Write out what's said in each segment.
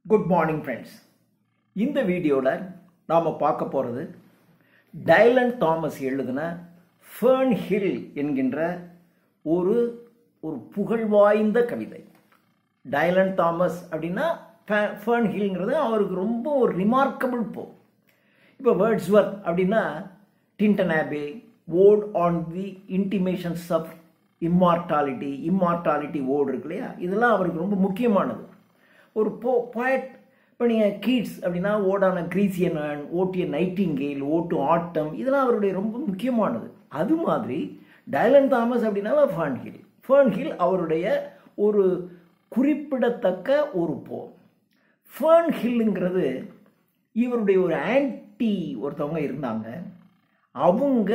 Good morning friends இந்த வீடியோவில் நாம் பார்க்க போகிறது டைலன் தாமஸ் எழுதின ஃபேர்ன் ஹில் என்கின்ற ஒரு ஒரு புகழ்வாய்ந்த கவிதை டைலன் தாமஸ் அப்படின்னா ஃபே- ஃபேர்ன் ஹில்ங்கிறது அவருக்கு ரொம்ப ஒரு ரிமார்க்கபிள் போ இப்போ வேர்ட்ஸ்வர்த் அப்படின்னா Tintern Abbey ode on the intimations of immortality immortality ode இருக்கு இல்லையா இதெல்லாம் அவருக்கு ரொம்ப முக்கியமானது ஒரு போ poet இப்போ நீங்கள் கீட்ஸ் அப்படின்னா ஓடான கிரீசியன் ஓட்டிய நைட்டிங்கேல் ஓட்டு ஆட்டம் இதெல்லாம் அவருடைய ரொம்ப முக்கியமானது அது மாதிரி டைலன் தாமஸ் அப்படின்னா ஃபர்ன் ஹில் ஃபர்ன் ஹில் அவருடைய ஒரு குறிப்பிடத்தக்க ஒரு போ ஃபர்ன் ஹில்லுங்கிறது இவருடைய ஒரு ஆன்டி ஒருத்தவங்க இருந்தாங்க அவங்க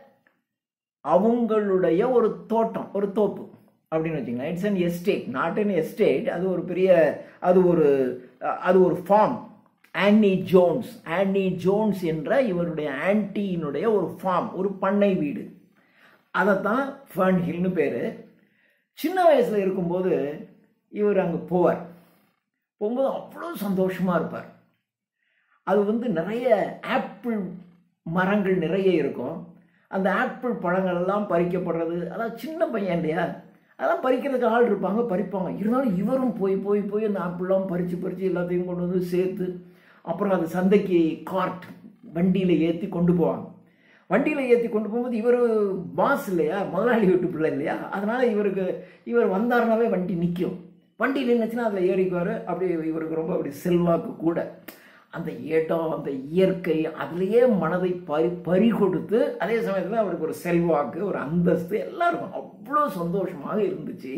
அவங்களுடைய ஒரு தோட்டம் ஒரு தோப்பு அப்படின்னு வச்சுங்களேன் it's an estate not an estate அது ஒரு பெரிய அது ஒரு அஹ், அது ஒரு farm Annie Jones Annie Jones என்ற இவருடைய ஆன்டியினுடைய ஒரு ஃபார்ம் ஒரு பண்ணை வீடு அதை தான் ஃபர்ன் ஹில்னு பேர் சின்ன வயசில் இருக்கும்போது இவர் அங்கே போவார் போகும்போது அவ்வளோ சந்தோஷமாக இருப்பார் அது வந்து நிறைய ஆப்பிள் மரங்கள் நிறைய இருக்கும் அந்த ஆப்பிள் பழங்கள் எல்லாம் பறிக்கப்படுறது அதான் சின்ன பையன் இல்லையா அதெல்லாம் பறிக்கிறதுக்கு ஆள் இருப்பாங்க பறிப்பாங்க இருந்தாலும் இவரும் போய் போய் போய் அந்த ஆப்பிள்லாம் பறித்து பறித்து எல்லாத்தையும் கொண்டு வந்து சேர்த்து அப்புறம் அது சந்தைக்கு கார்ட் வண்டியில் ஏற்றி கொண்டு போவாங்க வண்டியில் ஏற்றி கொண்டு போகும்போது இவர் பாஸ் இல்லையா முதலாளி வீட்டு பிள்ளை இல்லையா அதனால் இவருக்கு இவர் வந்தாருனாவே வண்டி நிற்கும் வண்டி நின்றுச்சுன்னா அதில் ஏறிக்குவார் அப்படி இவருக்கு ரொம்ப அப்படி செல்வாக்கு கூட அந்த இடம் அந்த இயற்கை அதுலேயே மனதை பறி பறி கொடுத்து அதே சமயத்தில் அவருக்கு ஒரு செல்வாக்கு ஒரு அந்தஸ்து எல்லாம் இருக்கும் அவ்வளோ சந்தோஷமாக இருந்துச்சு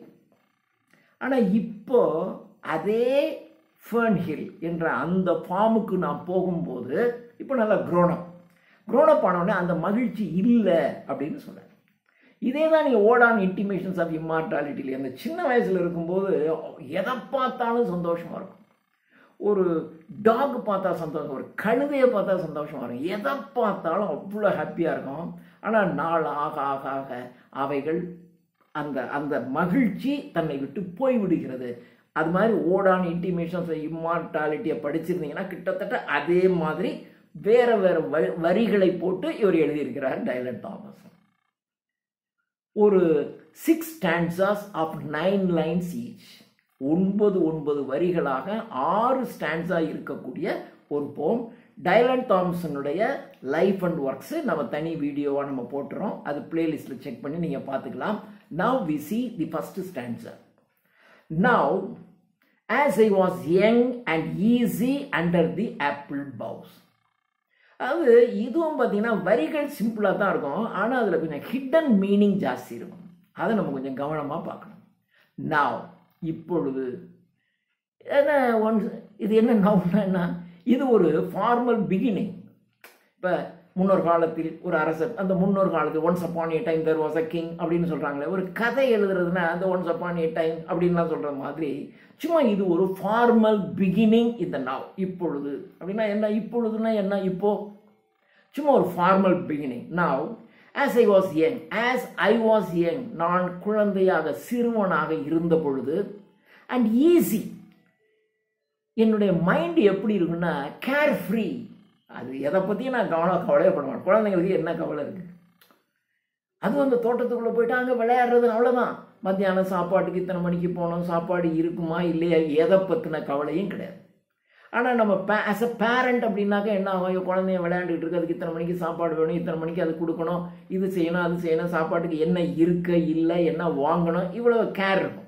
ஆனால் இப்போ அதே ஃபர்ன் ஹில் என்ற அந்த ஃபார்முக்கு நான் போகும்போது இப்போ நல்லா க்ரோனப் க்ரோனப் ஆனவுடனே அந்த மகிழ்ச்சி இல்லை அப்படின்னு சொல்கிறேன் இதே தான் நீங்கள் ஓடான் இன்டிமேஷன்ஸ் ஆஃப் இம்மார்டாலிட்டியில் அந்த சின்ன வயசில் இருக்கும்போது எதை பார்த்தாலும் சந்தோஷமாக இருக்கும் ஒரு டாக் பார்த்தா சந்தோஷம் ஒரு கழுதையை பார்த்தா சந்தோஷமா இருக்கும் எதை பார்த்தாலும் அவ்வளோ ஹாப்பியாக இருக்கும் ஆனால் நாள் ஆக ஆக ஆக அவைகள் அந்த அந்த மகிழ்ச்சி தன்னை விட்டு போய் விடுகிறது அது மாதிரி ஓடான் இன்டிமேஷன்ஸ் இம்மார்டாலிட்டியை படிச்சிருந்தீங்கன்னா கிட்டத்தட்ட அதே மாதிரி வேற வேற வ- வரிகளை போட்டு இவர் எழுதியிருக்கிறார் டைலன் தாமஸ் ஒரு six stanzas of nine lines each ஒன்பது ஒன்பது வரிகளாக ஆறு ஸ்டான்ஸா இருக்கக்கூடிய ஒரு போம் டைலன் தாம்சனுடைய லைஃப் அண்ட் ஒர்க்ஸ் நம்ம தனி வீடியோவாக நம்ம போட்டுறோம் அது பிளேலிஸ்ட்டில் செக் பண்ணி நீங்கள் பார்த்துக்கலாம் now we see the first stanza Now, as I was young and easy under the apple boughs. அதாவது இதுவும் பார்த்தீங்கன்னா வரிகள் சிம்பிளாக தான் இருக்கும் ஆனால் அதில் கொஞ்சம் ஹிடன் மீனிங் ஜாஸ்தி இருக்கும் அதை நம்ம கொஞ்சம் கவனமாக பார்க்கணும் நாவ் இப்பொழுது என்ன ஒன்ஸ் இது என்ன நவுன்னா என்ன இது ஒரு ஃபார்மல் பிகினிங் இப்போ முன்னொரு காலத்தில் ஒரு அரசர் அந்த முன்னொரு காலத்தில் once upon a time there was a king அப்படின்னு சொல்கிறாங்களே ஒரு கதை எழுதுறதுன்னா அந்த ஒன்ஸ் அப்பான் ஏ டைம் அப்படின்லாம் சொல்கிற மாதிரி சும்மா இது ஒரு ஃபார்மல் பிகினிங் இந்த நாவ் இப்பொழுது அப்படின்னா என்ன இப்பொழுதுன்னா என்ன இப்போ சும்மா ஒரு formal beginning now as I was young as I was young நான் குழந்தையாக சிறுவனாக இருந்த பொழுது அண்ட் ஈஸி என்னுடைய மைண்ட் எப்படி இருக்குன்னா கேர் ஃப்ரீ அது எதை பற்றியும் நான் கவனம் கவலையே பண்ண மாட்டேன் குழந்தைங்களுக்கு என்ன கவலை இருக்குது அதுவும் அந்த தோட்டத்துக்குள்ளே போயிட்டு அங்கே விளையாடுறது அவ்வளோதான் மத்தியானம் சாப்பாட்டுக்கு இத்தனை மணிக்கு போகணும் சாப்பாடு இருக்குமா இல்லையா எதை பற்றின கவலையும் கிடையாது ஆனால் நம்ம பே ஆஸ் அ பேரண்ட் அப்படின்னாக்கா என்ன ஆகும் ஐயோ குழந்தைய விளையாண்டுட்டு இருக்கு அதுக்கு இத்தனை மணிக்கு சாப்பாடு வேணும் இத்தனை மணிக்கு அது கொடுக்கணும் இது செய்யணும் அது செய்யணும் சாப்பாட்டுக்கு என்ன இருக்கு இல்லை என்ன வாங்கணும் இவ்வளோ கேர் இருக்கும்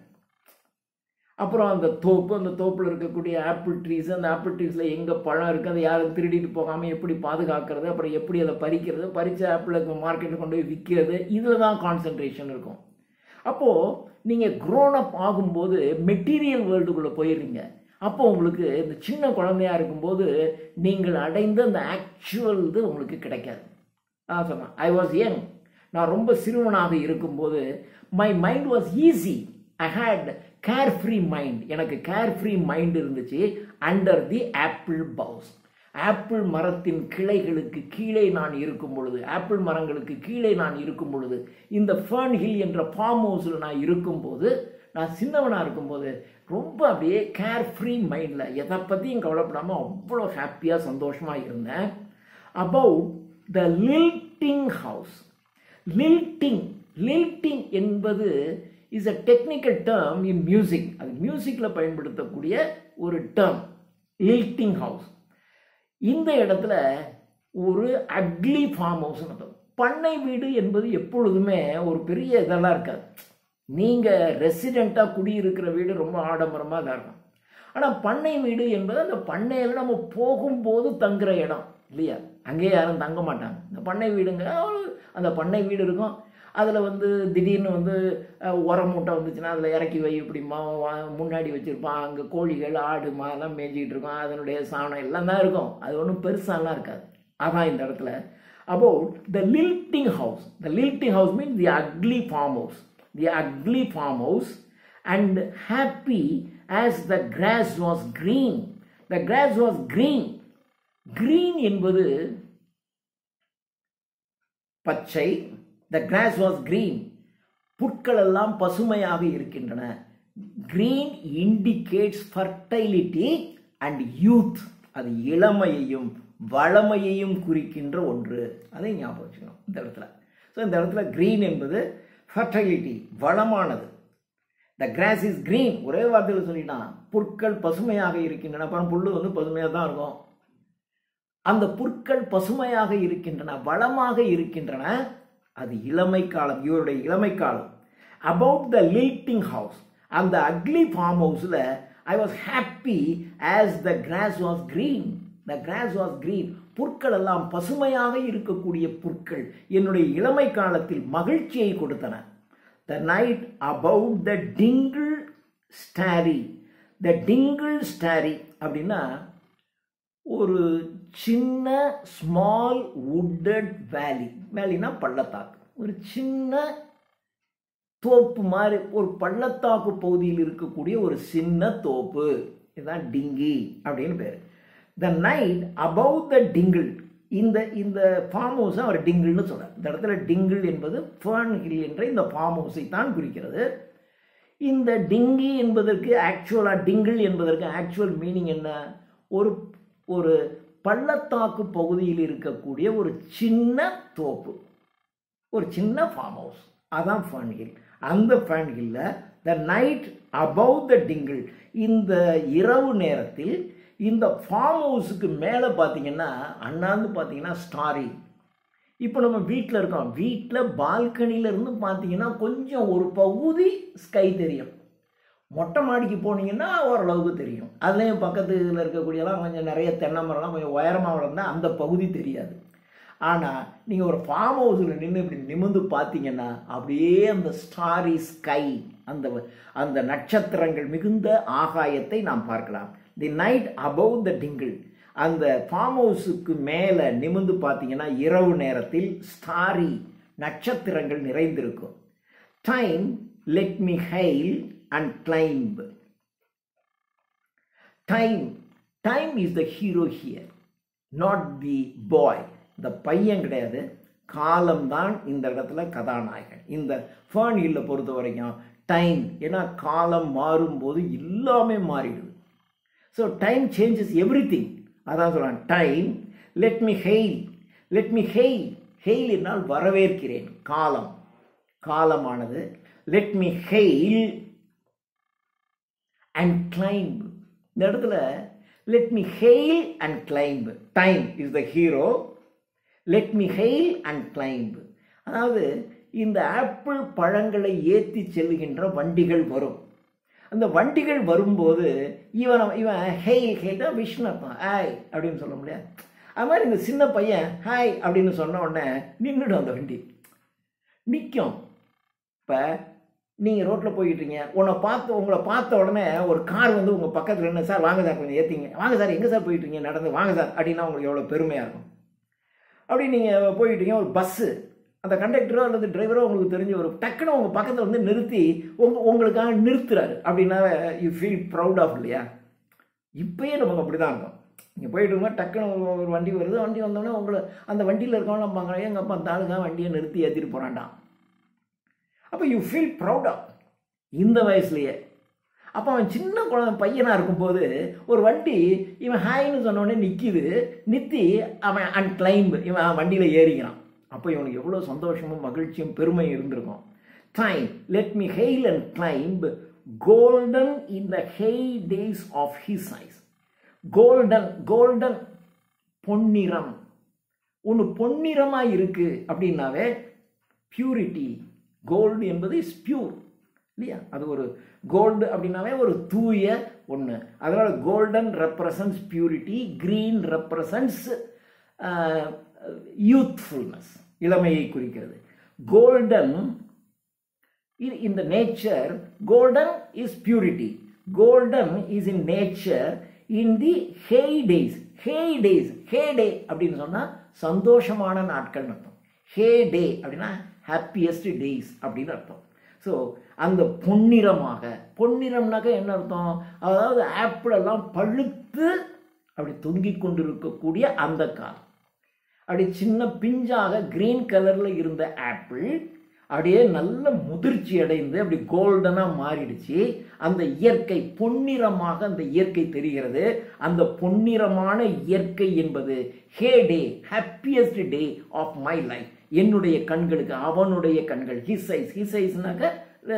அப்புறம் அந்த தோப்பு அந்த தோப்பில் இருக்கக்கூடிய ஆப்பிள் ட்ரீஸ் அந்த ஆப்பிள் ட்ரீஸில் எங்கே பழம் இருக்குது அதை யாரும் திருடிட்டு போகாமல் எப்படி பாதுகாக்கிறது அப்புறம் எப்படி அதை பறிக்கிறது பறித்த ஆப்பிளை மார்க்கெட்டில் கொண்டு போய் விற்கிறது இதில் தான் கான்சன்ட்ரேஷன் இருக்கும் அப்போது நீங்கள் க்ரோன் அப் ஆகும்போது மெட்டீரியல் வேர்ல்டுக்குள்ளே போயிடுறீங்க அப்போ உங்களுக்கு இந்த சின்ன குழந்தையா இருக்கும்போது நீங்கள் அடைந்த அந்த ஆக்சுவல் இது உங்களுக்கு கிடைக்காது அதான் சொன்னேன் ஐ வாஸ் யங் நான் ரொம்ப சிறுவனாக இருக்கும்போது my mind was easy I had carefree mind எனக்கு கேர் ஃப்ரீ மைண்ட் இருந்துச்சு அண்டர் தி ஆப்பிள் பவுஸ் ஆப்பிள் மரத்தின் கிளைகளுக்கு கீழே நான் இருக்கும் பொழுது ஆப்பிள் மரங்களுக்கு கீழே நான் இருக்கும் பொழுது இந்த ஃபர்ன் ஹில் என்ற ஃபார்ம் ஹவுஸில் நான் இருக்கும்போது நான் சின்னவனாக இருக்கும்போது ரொம்ப அப்படியே கேர் ஃப்ரீ மைண்டில் எதை பற்றியும் கவலைப்படாமல் அவ்வளோ ஹாப்பியாக சந்தோஷமாக இருந்தேன் about the lilting house lilting lilting என்பது is a technical term in music அது மியூசிக்கில் பயன்படுத்தக்கூடிய ஒரு டேர்ம் லில்ட்டிங் ஹவுஸ் இந்த இடத்துல ஒரு அக்லி ஃபார்ம் ஹவுஸ்னு பண்ணை வீடு என்பது எப்பொழுதுமே ஒரு பெரிய இதெல்லாம் இருக்காது நீங்கள் ரெசிடெண்ட்டாக குடியிருக்கிற வீடு ரொம்ப ஆடம்பரமாக தான் இருக்கும் ஆனால் பண்ணை வீடு என்பது அந்த பண்ணையில் நம்ம போகும்போது தங்குற இடம் இல்லையா அங்கேயே யாரும் தங்க மாட்டாங்க இந்த பண்ணை வீடுங்க ஒரு- அந்த பண்ணை வீடு இருக்கும் அதில் வந்து திடீர்னு வந்து அஹ், உரம் மூட்டை வந்துச்சுன்னா அதில் இறக்கி வை இப்படிமா வா- முன்னாடி வச்சுருப்பான் அங்கே கோழிகள் ஆடு மாலாம் மேய்ஞ்சிக்கிட்டு இருக்கும் அதனுடைய சாணம் எல்லாம் தான் இருக்கும் அது ஒன்றும் பெருசாலாம் இருக்காது அதான் இந்த இடத்துல about the lilting house. The lilting house means the ugly farmhouse. The ugly farmhouse and happy as the grass was green. The grass was green. Green என்பது பச்சை the grass was green புற்கள் எல்லாம் பசுமையாக இருக்கின்றன green indicates fertility and youth அது இளமையையும் வளமையையும் குறிக்கின்ற ஒன்று அதை ஞாபகம் வச்சுக்கணும் இந்த இடத்துல ஸோ இந்த இடத்துல green என்பது fertility வளமானது த கிராஸ் இஸ் green ஒரே வார்த்தையில் சொல்லிட்டான் புற்கள் பசுமையாக இருக்கின்றன அப்புறம் புல்லு வந்து பசுமையாக தான் இருக்கும் அந்த புற்கள் பசுமையாக இருக்கின்றன வளமாக இருக்கின்றன அது இளமை காலம் இவருடைய இளமை காலம் அபவுட் த லில்ட்டிங் ஹவுஸ் அந்த அக்லி ஃபார்ம் ஹவுஸில் I was happy as the grass was green the grass was green புற்கள் எல்லாம் பசுமையாக இருக்கக்கூடிய புற்கள் என்னுடைய இளமை காலத்தில் மகிழ்ச்சியை கொடுத்தன த நைட் அபவுட் த டிங்கிள் ஸ்டாரி த டிங்கிள் ஸ்டாரி அப்படின்னா ஒரு சின்ன ஸ்மால் வுட்டட் வேலி வேலினா பள்ளத்தாக்கு ஒரு சின்ன தோப்பு மாதிரி ஒரு பள்ளத்தாக்கு பகுதியில் இருக்கக்கூடிய ஒரு சின்ன தோப்பு இதுதான் டிங்கி அப்படின்னு பேர் த நைட் அபவ் த டிங்கிள் இந்த இந்த ஃபார்ம் ஹவுஸை அவர் டிங்கிள்னு சொல்றார் இந்த இடத்துல டிங்கிள் என்பது ஃபேர்ன் ஹில் என்ற இந்த ஃபார்ம் ஹவுஸை தான் குறிக்கிறது இந்த டிங்கி என்பதற்கு ஆக்சுவலாக டிங்கிள் என்பதற்கு ஆக்சுவல் மீனிங் என்ன ஒரு ஒரு பள்ளத்தாக்கு பகுதியில் இருக்கக்கூடிய ஒரு சின்ன தோப்பு ஒரு சின்ன ஃபார்ம் ஹவுஸ் அதான் ஃபேன் ஹில் அந்த ஃபேன் ஹில்ல the night above the dingle இந்த இரவு நேரத்தில் இந்த ஃபார்ம் ஹவுஸுக்கு மேலே பார்த்தீங்கன்னா அண்ணாந்து பார்த்தீங்கன்னா ஸ்டாரி இப்போ நம்ம வீட்டில் இருக்கோம் வீட்டில் பால்கனியில் இருந்து பார்த்தீங்கன்னா கொஞ்சம் ஒரு பகுதி ஸ்கை தெரியும் மொட்டை மாடிக்கு போனீங்கன்னா ஓரளவுக்கு தெரியும் அதுலேயும் பக்கத்துல இருக்கக்கூடியலாம் கொஞ்சம் நிறைய தென்னை மரம்லாம் கொஞ்சம் உயரமாக வளர்ந்தா அந்த பகுதி தெரியாது ஆனால் நீங்கள் ஒரு ஃபார்ம் ஹவுஸில் நின்று இப்படி நிமிர்ந்து பார்த்தீங்கன்னா அப்படியே அந்த ஸ்டாரி ஸ்கை அந்த அந்த நட்சத்திரங்கள் மிகுந்த ஆகாயத்தை நாம் பார்க்கலாம் தி நைட் அபவ் த டிங்கிள் அந்த ஃபார்ம் ஹவுஸுக்கு மேலே நிமிர்ந்து பார்த்தீங்கன்னா இரவு நேரத்தில் ஸ்டாரி நட்சத்திரங்கள் நிறைந்திருக்கும் time let me hail and climb time time is the hero here not the boy இந்த பையன் கிடையாது காலம்தான் இந்த இடத்துல கதாநாயகன் இந்த ஃபேன் ஹில்லை பொறுத்த வரைக்கும் டைம் ஏன்னா காலம் மாறும்போது எல்லாமே மாறிடுது so time changes everything அதான் சொல்கிறான் time let me hail let me hail hail என்னால் வரவேற்கிறேன் காலம் காலமானது let me hail and climb இந்த இடத்துல let me hail and climb time is the hero let me hail and climb அதாவது இந்த ஆப்பிள் பழங்களை ஏற்றி செல்லுகின்ற வண்டிகள் வரும் அந்த வண்டிகள் வரும்போது இவன் இவன் ஹெய் ஹெய்டா விஷ்ணு அர்த்தம் ஹாய் அப்படின்னு சொல்ல முடியாது அது மாதிரி இந்த சின்ன பையன் ஹாய் அப்படின்னு சொன்ன உடனே நின்றுடும் அந்த வண்டி நிற்கும் இப்போ நீங்கள் ரோட்டில் போயிட்டுருங்க உன்னை பார்த்து உங்களை பார்த்த உடனே ஒரு கார் வந்து உங்கள் பக்கத்தில் என்ன சார் வாங்க சார் கொஞ்சம் ஏற்றிங்க வாங்க சார் எங்கே சார் போயிட்டுருங்க நடந்து வாங்க சார் அப்படின்னா உங்களுக்கு எவ்வளோ பெருமையாக இருக்கும் அப்படி நீங்கள் போயிட்டீங்க ஒரு பஸ்ஸு அந்த கண்டக்டரோ அல்லது டிரைவரோ உங்களுக்கு தெரிஞ்ச ஒரு டக்குன்னு உங்கள் பக்கத்தில் வந்து நிறுத்தி உங்க உங்களுக்காக நிறுத்துறாரு அப்படின்னா யூ ஃபீல் ப்ரௌட் ஆஃப் இல்லையா இப்பயே நமக்கு அப்படி தான் இருக்கும் நீங்கள் போயிட்டு இருக்கோம் டக்குன்னு ஒரு- ஒரு வண்டி வருது வண்டி வந்தோடனே உங்களை அந்த வண்டியில் இருக்கவங்க நம்ம எங்கள் அப்பா அந்த ஆளுங்க வண்டியை நிறுத்தி ஏற்றிட்டு போகிறான்டான் அப்போ யூ ஃபீல் ப்ரௌட் ஆஃப் இந்த வயசுலயே அப்போ அவன் சின்ன குழந்தை பையனாக இருக்கும்போது ஒரு வண்டி இவன் ஹாய்னு சொன்னோடனே நிற்கிது நிறுத்தி அவன் அண்ட் கிளைம்ப் இவன் வண்டியில் ஏறிக்கிறான் அப்போ இவனுக்கு எவ்வளோ சந்தோஷமும் மகிழ்ச்சியும் பெருமையும் இருந்திருக்கும் time let me hail and climb golden in the heydays of his eyes golden golden பொன்னிறம் ஒன்று பொன்னிறமாக இருக்கு அப்படின்னாவே பியூரிட்டி கோல்டு என்பது இஸ் பியூர் இல்லையா அது ஒரு கோல்டு அப்படின்னாவே ஒரு தூய ஒன்று அதனால் golden represents purity green represents youthfulness இளமையை குறிக்கிறது கோல்டன் இந்த nature golden is purity golden is in nature in the heydays heydays heyday அப்படின்னு சொன்னால் சந்தோஷமான நாட்கள் அர்த்தம் ஹே டே அப்படின்னா ஹாப்பியஸ்ட் டேஸ் அப்படின்னு அர்த்தம் ஸோ அந்த பொன்னிறமாக பொன்னிறம்னாக்க என்ன அர்த்தம் அதாவது ஆப்பிள் எல்லாம் பழுத்து அப்படி தொங்கிக் கொண்டிருக்கக்கூடிய அந்த காலம் அப்படி சின்ன பிஞ்சாக கிரீன் கலரில் இருந்த ஆப்பிள் அப்படியே நல்ல முதிர்ச்சி அடைந்து அப்படி கோல்டனாக மாறிடுச்சு அந்த இயற்கை பொன்னிறமாக அந்த இயற்கை தெரிகிறது அந்த பொன்னிறமான இயற்கை என்பது heyday happiest day of my life என்னுடைய கண்களுக்கு அவனுடைய கண்கள் ஹிஸ் ஐஸ் ஹிஸ் ஐஸ்னாக்க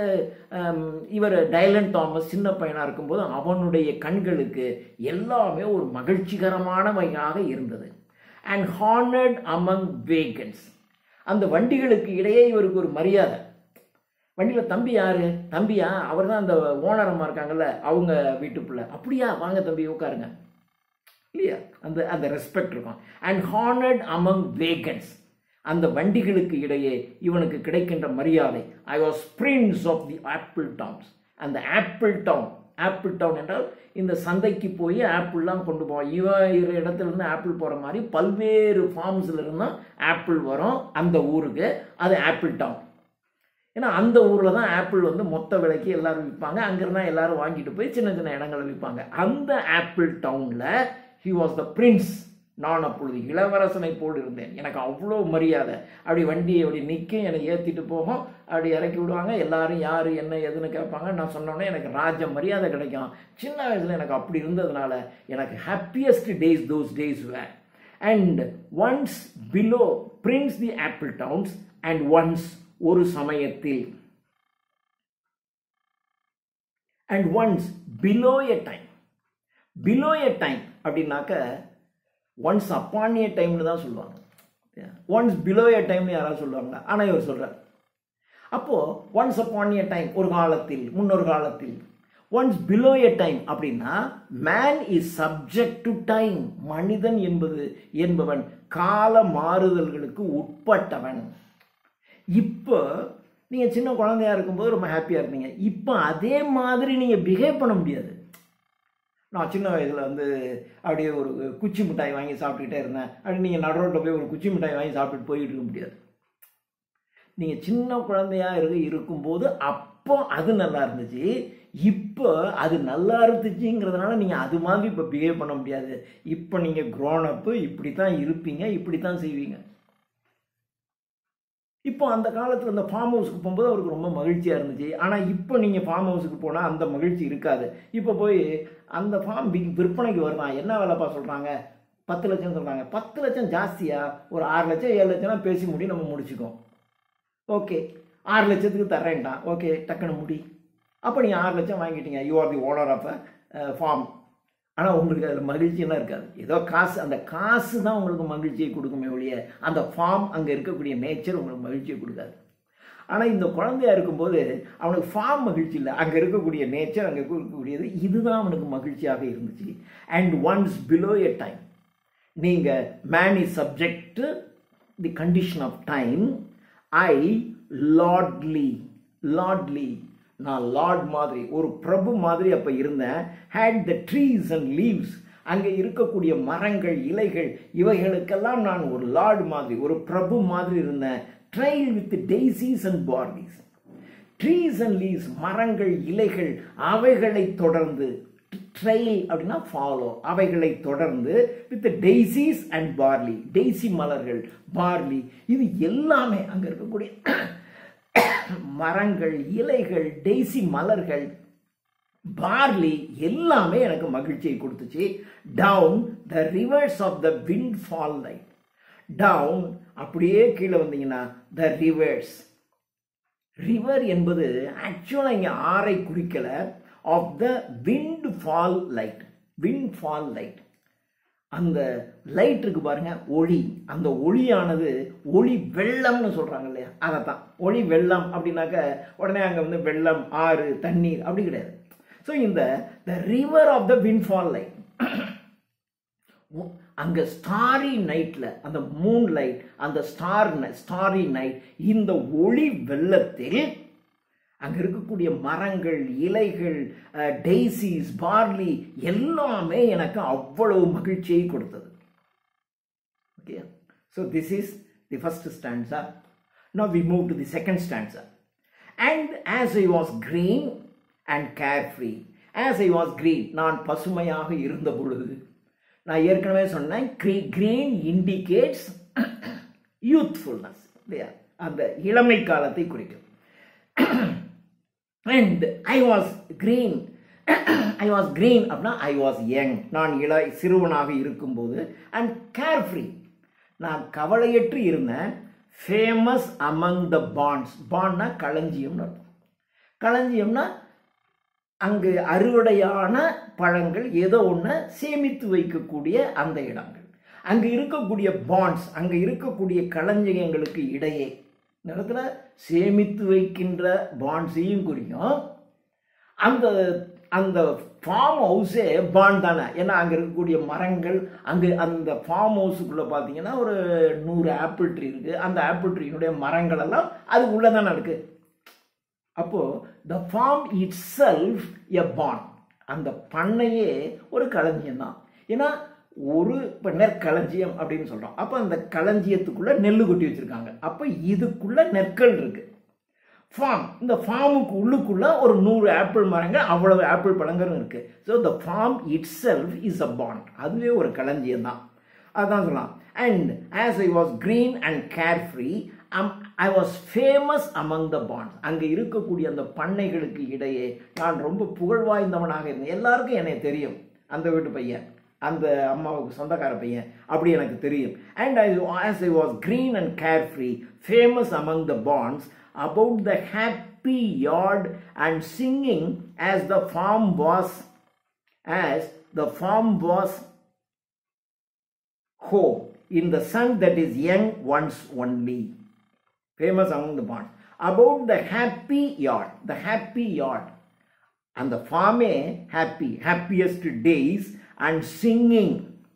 இவர் டைலன் தாமஸ் சின்ன பையனாக இருக்கும்போது அவனுடைய கண்களுக்கு எல்லாமே ஒரு மகிழ்ச்சிகரமானவையாக இருந்தது அண்ட் ஹானர்ட் அமங் வேகன்ஸ் அந்த வண்டிகளுக்கு இடையே இவருக்கு ஒரு மரியாதை வண்டியில் தம்பி யாரு தம்பியா அவர் தான் அந்த ஓனரம்மா இருக்காங்கல்ல அவங்க வீட்டு பிள்ளை அப்படியா வாங்க தம்பி உட்காருங்க இல்லையா அந்த அந்த ரெஸ்பெக்ட் இருக்கும் அண்ட் ஹானர்ட் அமங் வேகன்ஸ் அந்த வண்டிகளுக்கு இடையே இவனுக்கு கிடைக்கின்ற மரியாதை I was prince of the apple towns அந்த ஆப்பிள் டவுன் ஆப்பிள் டவுன் என்றால் இந்த சந்தைக்கு போய் ஆப்பிள்லாம் கொண்டு போவான் இவன் இரு இடத்துல இருந்து ஆப்பிள் போகிற மாதிரி பல்வேறு ஃபார்ம்ஸில் இருந்தும் ஆப்பிள் வரும் அந்த ஊருக்கு அது ஆப்பிள் டவுன் ஏன்னா அந்த ஊரில் தான் ஆப்பிள் வந்து மொத்த விலைக்கு எல்லாரும் விற்பாங்க அங்கிருந்தா எல்லாரும் வாங்கிட்டு போய் சின்ன சின்ன இடங்களில் விற்பாங்க அந்த ஆப்பிள் டவுனில் ஹி வாஸ் த பிரின்ஸ் நான் அப்பொழுது இளவரசனை போல் இருந்தேன் எனக்கு அவ்வளோ மரியாதை அப்படி வண்டியை அப்படி நிற்கும் என்னை ஏற்றிட்டு போகும் அப்படி இறக்கி விடுவாங்க எல்லாரும் யார் என்ன எதுன்னு கேட்பாங்க நான் சொன்னோன்னே எனக்கு ராஜ மரியாதை கிடைக்கும் சின்ன வயசில் எனக்கு அப்படி இருந்ததுனால எனக்கு happiest days those days where and once below prince the apple towns and once ஒரு சமயத்தில் and once below a time below a time அப்படின்னாக்க ஒன்ஸ் அப்பான் ஏ டைம்னு தான் சொல்லுவாங்க ஒன்ஸ் பிலோ ஏ டைம்னு யாராவது சொல்லுவாங்களா ஆனால் இவர் சொல்கிறார் அப்போது ஒன்ஸ் அப்பான் ஏ டைம் ஒரு காலத்தில் முன்னொரு காலத்தில் ஒன்ஸ் பிலோ ஏ டைம் அப்படின்னா man is subject to time மனிதன் என்பது என்பவன் கால மாறுதல்களுக்கு உட்பட்டவன் இப்போ நீங்கள் சின்ன குழந்தையா இருக்கும்போது ரொம்ப ஹாப்பியாக இருந்தீங்க இப்போ அதே மாதிரி நீங்கள் பிஹேவ் பண்ண முடியாது நான் சின்ன வயதில் வந்து அப்படியே ஒரு குச்சி மிட்டாய் வாங்கி சாப்பிட்டுக்கிட்டே இருந்தேன் அப்படி நீங்கள் நடுரோட்டில் போய் ஒரு குச்சி மிட்டாய் வாங்கி சாப்பிட்டுட்டு போயிட்டு இருக்க முடியாது நீங்கள் சின்ன குழந்தையா இருக்க இருக்கும்போது அப்போ அது நல்லா இருந்துச்சு இப்போ அது நல்லா இருந்துச்சுங்கிறதுனால நீங்கள் அது மாதிரி இப்போ பிஹேவ் பண்ண முடியாது இப்போ நீங்கள் க்ரோன் அப்பு இப்படி தான் இருப்பீங்க இப்படி தான் செய்வீங்க இப்போ அந்த காலத்தில் அந்த ஃபார்ம் ஹவுஸுக்கு போகும்போது அவருக்கு ரொம்ப மகிழ்ச்சியாக இருந்துச்சு ஆனால் இப்போ நீங்கள் ஃபார்ம் ஹவுஸுக்கு போனால் அந்த மகிழ்ச்சி இருக்காது இப்போ போய் அந்த ஃபார்ம் விற்பனைக்கு வருதான் என்ன வேலைப்பா சொல்கிறாங்க பத்து லட்சம் சொல்கிறாங்க பத்து லட்சம் ஜாஸ்தியா ஒரு ஆறு லட்சம் ஏழு லட்சம்னா பேசி முடி நம்ம முடிச்சுக்கோம் ஓகே ஆறு லட்சத்துக்கு தர்றேன்ட்டான் ஓகே டக்குன்னு முடி அப்போ நீங்கள் ஆறு லட்சம் வாங்கிட்டீங்க you are the owner of a farm ஆனால் உங்களுக்கு அதில் மகிழ்ச்சியெல்லாம் இருக்காது ஏதோ காசு அந்த காசு தான் உங்களுக்கு மகிழ்ச்சியை கொடுக்குமே ஒழிய அந்த ஃபார்ம் அங்கே இருக்கக்கூடிய நேச்சர் உங்களுக்கு மகிழ்ச்சியை கொடுக்காது ஆனால் இந்த குழந்தையா இருக்கும்போது அவனுக்கு ஃபார்ம் மகிழ்ச்சி இல்லை அங்கே இருக்கக்கூடிய நேச்சர் அங்கே இருக்கக்கூடியது இதுதான் அவனுக்கு மகிழ்ச்சியாக இருந்துச்சு and once below a time நீங்கள் man is subject the condition of time I லார்ட்லி லார்ட்லி நான் லார்ட் மாதிரி ஒரு பிரபு மாதிரி அப்போ இருந்தேன் had the trees and leaves அங்கே இருக்கக்கூடிய மரங்கள் இலைகள் இவைகளுக்கெல்லாம் நான் ஒரு லார்ட் மாதிரி ஒரு பிரபு மாதிரி இருந்தேன் ட்ரைல் with டெய்சிஸ் and பார்லிஸ் trees and leaves மரங்கள் இலைகள் அவைகளை தொடர்ந்து ட்ரெயில் அப்படின்னா ஃபாலோ அவைகளை தொடர்ந்து வித் டெய்சிஸ் அண்ட் பார்லி டெய்சி மலர்கள் பார்லி இது எல்லாமே அங்கே இருக்கக்கூடிய மரங்கள் இலைகள் டெய்சி மலர்கள் பார்லி எல்லாமே எனக்கு மகிழ்ச்சியை கொடுத்துச்சு down the reverse of the wind fall light down அப்படியே கீழே வந்தீங்கன்னா த ரிவர்ஸ் ரிவர் என்பது ஆக்சுவலாக இங்கே ஆறை குறிக்கல of the wind fall light wind fall light அந்த லைட் இருக்கு பாருங்க ஒளி அந்த ஒளியானது ஒளி வெள்ளம்னு சொல்றாங்க இல்லையா அதைத்தான் ஒளி வெள்ளம் அப்படின்னாக்க உடனே அங்கே வந்து வெள்ளம் ஆறு தண்ணீர் அப்படி கிடையாது ஸோ இந்த the river of the wind fall light அங்க ஸ்டாரி நைட்ல அந்த மூன் லைட் அந்த ஸ்டார் ஸ்டாரி நைட் இந்த ஒளி வெள்ளத்தில் அங்க இருக்கக்கூடிய மரங்கள் இலைகள் டெய்சிஸ் பார்லி எல்லாமே எனக்கு அவ்வளவு மகிழ்ச்சியை கொடுத்தது okay so this is the first ஸ்டாண்ட்ஸா no we move to the second ஸ்டாண்ட்ஸா and as I was green and care free as I was green நான் பசுமையாக இருந்த பொழுது நான் ஏற்கனவே சொன்னேன் கிரீன் இண்டிகேட்ஸ் யூத்ஃபுல்னஸ் இல்லையா அந்த இளமை காலத்தை குறிக்கும் and I was green I was green அப்படின்னா ஐ வாஸ் யங் நான் இள சிறுவனாக இருக்கும்போது அண்ட் கேர் ஃப்ரீ நான் கவலையற்று இருந்தேன் ஃபேமஸ் அமங் த பாண்ட்ஸ் பாண்ட்னா களஞ்சியம்னு அர்த்தம் களஞ்சியம்னா அங்கு அறுவடையான பழங்கள் ஏதோ ஒன்று சேமித்து வைக்கக்கூடிய அந்த இடங்கள் அங்கு இருக்கக்கூடிய பாண்ட்ஸ் அங்கே இருக்கக்கூடிய களஞ்சியங்களுக்கு இடையே இந்த இடத்துல சேமித்து வைக்கின்ற பாண்ட்ஸையும் குறிக்கும் அந்த அந்த ஃபார்ம் ஹவுஸே பாண்ட் தானே ஏன்னா அங்கே இருக்கக்கூடிய மரங்கள் அங்கே அந்த ஃபார்ம் ஹவுஸுக்குள்ளே பார்த்தீங்கன்னா ஒரு நூறு ஆப்பிள் ட்ரீ இருக்குது அந்த ஆப்பிள் ட்ரீனுடைய மரங்கள் எல்லாம் அது உள்ளே தானே இருக்குது அப்போது the form it self a bond அந்த பண்ணையே ஒரு களஞ்சியம் தான் ஏன்னா ஒரு இப்போ நெற்களஞ்சியம் அப்படின்னு சொல்கிறோம் அப்போ அந்த களஞ்சியத்துக்குள்ளே நெல் கொட்டி வச்சுருக்காங்க அப்போ இதுக்குள்ளே நெற்கள் இருக்குது ஃபார்ம் இந்த ஃபார்முக்கு உள்ளுக்குள்ள ஒரு நூறு ஆப்பிள் மரங்கள் அவ்வளவு ஆப்பிள் பழங்களும் இருக்கு so the form it self is a bond அதுவே ஒரு களஞ்சியம் தான் அதுதான் சொல்லலாம் and as I was green and care free I was famous among the bonds அங்கே இருக்கக்கூடிய அந்த பண்ணைகளுக்கு இடையே நான் ரொம்ப புகழ் வாய்ந்தவனாக இருந்தேன் எல்லாருக்கும் என்னை தெரியும் அந்த வீட்டு பையன் அந்த அம்மாவுக்கு சொந்தக்கார பையன் அப்படி எனக்கு தெரியும் and I as I was green and care free famous among the bonds about the happy yard and singing as the farm was as the farm was home in the sun that is young once only famous among the bonds about the happy yard the happy yard and the farm happy happiest days and singing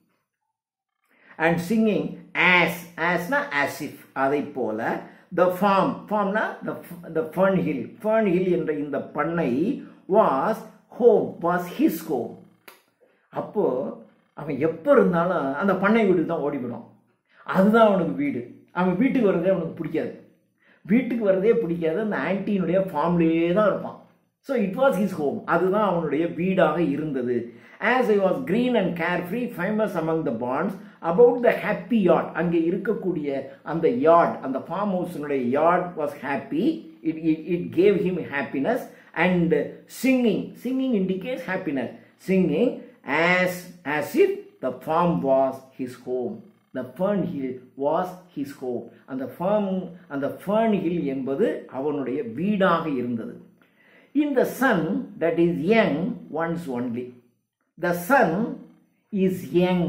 and singing as as na as if அதை போல the form ஃபார்ம்னா the ஃபர்ன் hill ஃபர்ன் hill என்ற இந்த பண்ணை was home was his home அப்போ அவன் எப்போ இருந்தாலும் அந்த பண்ணை வீட்டுக்கு தான் ஓடிவிடும் அதுதான் அவனுக்கு வீடு அவன் வீட்டுக்கு வர்றதே அவனுக்கு பிடிக்காது வீட்டுக்கு வர்றதே பிடிக்காது அந்த ஆன்டியினுடைய ஃபார்ம்லேயே தான் இருப்பான் so it was his home அதுதான் அவனுடைய வீடாக இருந்தது as I was green and care free famous among the bonds about the happy yard அங்கே இருக்கக்கூடிய அந்த யார்ட் அந்த form ஹவுஸினுடைய yard was happy it it gave him happiness and singing singing indicates happiness singing as as it the form was his home the ஃபர்ன் hill was his home அந்த firm அந்த ஃபர்ன் hill என்பது அவனுடைய வீடாக இருந்தது இன் த Sun that is young once only the Sun is young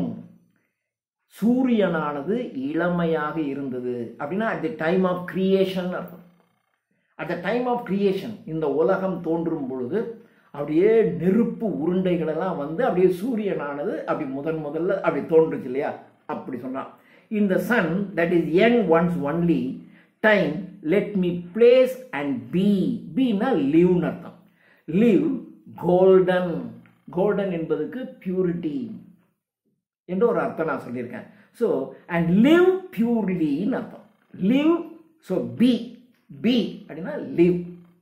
சூரியனானது இளமையாக இருந்தது அப்படின்னா at the time of creation அர்த்தம் at the time of creation இந்த உலகம் தோன்றும் பொழுது அப்படியே நெருப்பு உருண்டைகளெல்லாம் வந்து அப்படியே சூரியனானது அப்படி முதன் முதல்ல அப்படி தோன்றுச்சு இல்லையா அப்படி சொன்னான் இந்த Sun that is young once only time let me place and B Beena லிவ்னு அர்த்தம் லிவ் கோல்டன் கோல்டன் என்பதுக்கு பியூரிட்டி என்று ஒரு அர்த்தம் நான் சொல்லியிருக்கேன் ஸோ அண்ட் லிவ் பியூர்லின்னு அர்த்தம் லிவ் ஸோ பி பி அப்படின்னா live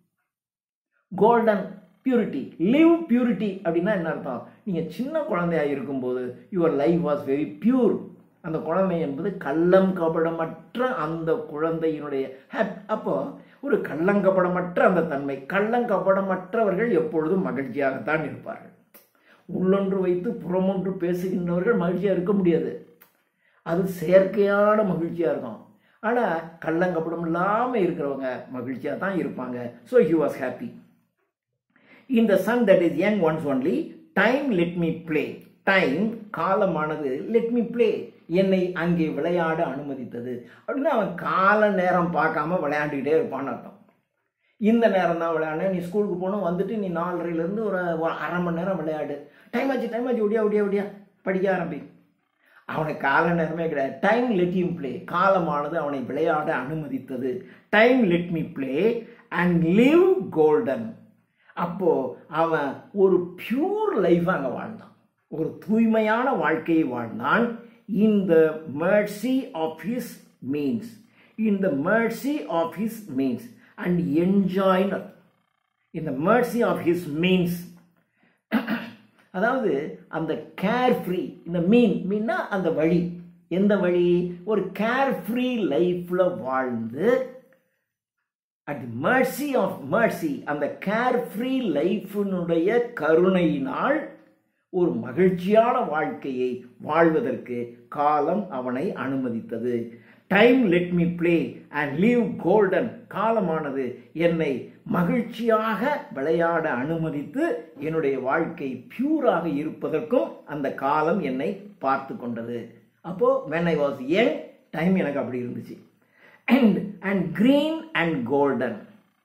golden purity live purity அப்படின்னா என்ன அர்த்தம் நீங்கள் சின்ன குழந்தையாக இருக்கும்போது your life was very pure அந்த குழந்தை என்பது கள்ளம் கபடமற்ற அந்த குழந்தையினுடைய ஹாப் அப்போ ஒரு கள்ளங்கபடமற்ற அந்த தன்மை கள்ளங்கபடமற்றவர்கள் எப்பொழுதும் மகிழ்ச்சியாகத்தான் இருப்பார்கள் உள்ளொன்று வைத்து புறமொன்று பேசுகின்றவர்கள் மகிழ்ச்சியாக இருக்க முடியாது அது செயற்கையான மகிழ்ச்சியாக இருக்கும் ஆனால் கள்ளங்கப்படம் இல்லாமல் இருக்கிறவங்க மகிழ்ச்சியாக தான் இருப்பாங்க so he was happy in the Sun that is young once only time let me play time காலமானது லெட் மீ ப்ளே என்னை அங்கே விளையாட அனுமதித்தது அப்படின்னா அவன் கால நேரம் பார்க்காம விளையாண்டுக்கிட்டே இருப்பான்னு அர்த்தம் இந்த நேரம் தான் விளையாடு நீ ஸ்கூலுக்கு போகணும் வந்துட்டு நீ நாலரைலேருந்து ஒரு ஒரு அரை மணி நேரம் விளையாடு டைம் ஆச்சு டைம் ஆச்சு ஒடியா ஒடியா ஒடியா படிக்க ஆரம்பி அவனுக்கு கால நேரமே கிடையாது டைம் லெட் him ப்ளே காலமானது அவனை விளையாட அனுமதித்தது time let me play and live golden அப்போ அவன் ஒரு பியூர் லைஃப் அங்கே வாழ்ந்தான் ஒரு தூய்மையான வாழ்க்கையை வாழ்ந்தான் இன் the mercy of his means in the mercy of his means and enjoy in the mercy of his means அதாவது அந்த கேர் ஃப்ரீ இந்த மீன் மீன்னா அந்த வழி எந்த வழி ஒரு கேர் ஃப்ரீ லைஃப்பில் வாழ்ந்து at the mercy of mercy அந்த கேர் ஃப்ரீ லைஃபினுடைய கருணையினால் ஒரு மகிழ்ச்சியான வாழ்க்கையை வாழ்வதற்கு காலம் அவனை அனுமதித்தது time let me play and leave golden காலமானது என்னை மகிழ்ச்சியாக விளையாட அனுமதித்து என்னுடைய வாழ்க்கை பியூராக இருப்பதற்கும் அந்த காலம் என்னை பார்த்து கொண்டது அப்போ when I was young time எனக்கு அப்படி இருந்துச்சு and and green and golden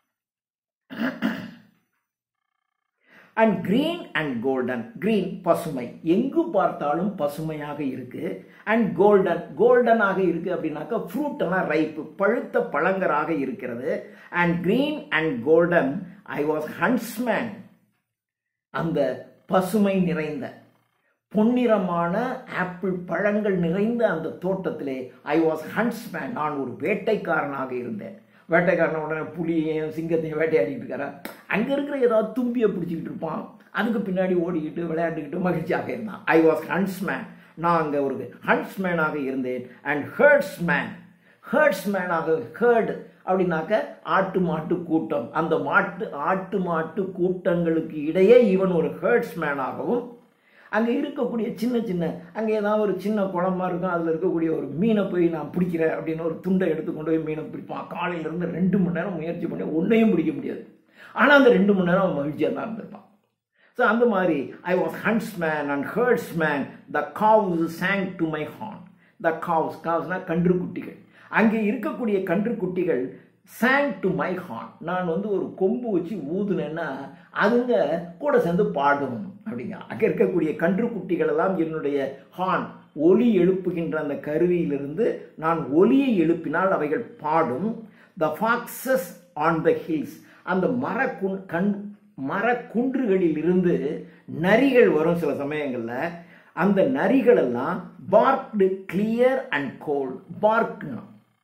and green and golden green பசுமை எங்கு பார்த்தாலும் பசுமையாக இருக்கு அண்ட் கோல்டன் கோல்டனாக இருக்கு அப்படின்னாக்கா ஃப்ரூட் எல்லாம் ரைப்பு பழுத்த பழங்கராக இருக்கிறது and green and golden I was ஹன்ஸ்மேன் அந்த பசுமை நிறைந்த பொன்னிறமான ஆப்பிள் பழங்கள் நிறைந்த அந்த தோட்டத்திலே ஐ வாஸ் ஹன்ஸ்மேன் நான் ஒரு வேட்டைக்காரனாக இருந்தேன் வேட்டைக்காரன உடனே புலியையும் சிங்கத்தையும் வேட்டையாடிட்டு இருக்காரா அங்கே இருக்கிற ஏதாவது தும்பியை பிடிச்சிக்கிட்டு இருப்பான் அதுக்கு பின்னாடி ஓடிக்கிட்டு விளையாண்டுக்கிட்டு மகிழ்ச்சியாக இருந்தான் ஐ வாஸ் ஹன்ஸ்மேன் நான் அங்கே ஒரு ஹன்ஸ்மேனாக இருந்தேன் அண்ட் ஹேர்ட்ஸ்மேன் ஹேர்ட்ஸ்மேனாக ஹேர்டு அப்படின்னாக்க ஆட்டு மாட்டு கூட்டம் அந்த மாட்டு ஆட்டு மாட்டு கூட்டங்களுக்கு இடையே இவன் ஒரு ஹேர்ட்ஸ்மேனாகவும் அங்கே இருக்கக்கூடிய சின்ன சின்ன அங்கே ஏதாவது ஒரு சின்ன குளமா இருக்கும் அதில் இருக்கக்கூடிய ஒரு மீனை போய் நான் பிடிக்கிறேன் அப்படின்னு ஒரு துண்டை எடுத்து கொண்டு போய் மீனை பிடிப்பான் காலையிலேருந்து ரெண்டு மணி நேரம் முயற்சி பண்ணி ஒன்றையும் பிடிக்க முடியாது ஆனால் அந்த ரெண்டு மணி நேரம் அவன் மகிழ்ச்சியாக தான் இருந்திருப்பான் ஸோ அந்த மாதிரி I was ஹன்ஸ்மேன் and ஹேர்ட்ஸ்மேன் the calves sang to my horn the calves காவ்ஸ்னா கன்றுக்குட்டிகள் அங்கே இருக்கக்கூடிய கன்றுக்குட்டிகள் sang டு மை ஹார்ன் நான் வந்து ஒரு கொம்பு வச்சு ஊதுனேன்னா அதுங்க கூட சேர்ந்து பாடும் அப்படிங்க அங்கே இருக்கக்கூடிய கன்றுக்குட்டிகள் எல்லாம் என்னுடைய ஹார்ன் ஒலி எழுப்புகின்ற அந்த கருவியிலிருந்து நான் ஒலியை எழுப்பினால் அவைகள் பாடும் த ஃபாக்ஸஸ் ஆன் த ஹில்ஸ் அந்த மர குன் கண் மரக்குன்றுகளில் இருந்து நரிகள் வரும் சில சமயங்களில் அந்த நரிகள் எல்லாம் பார்க்டு கிளியர் அண்ட் கோல்ட் பார்க்னா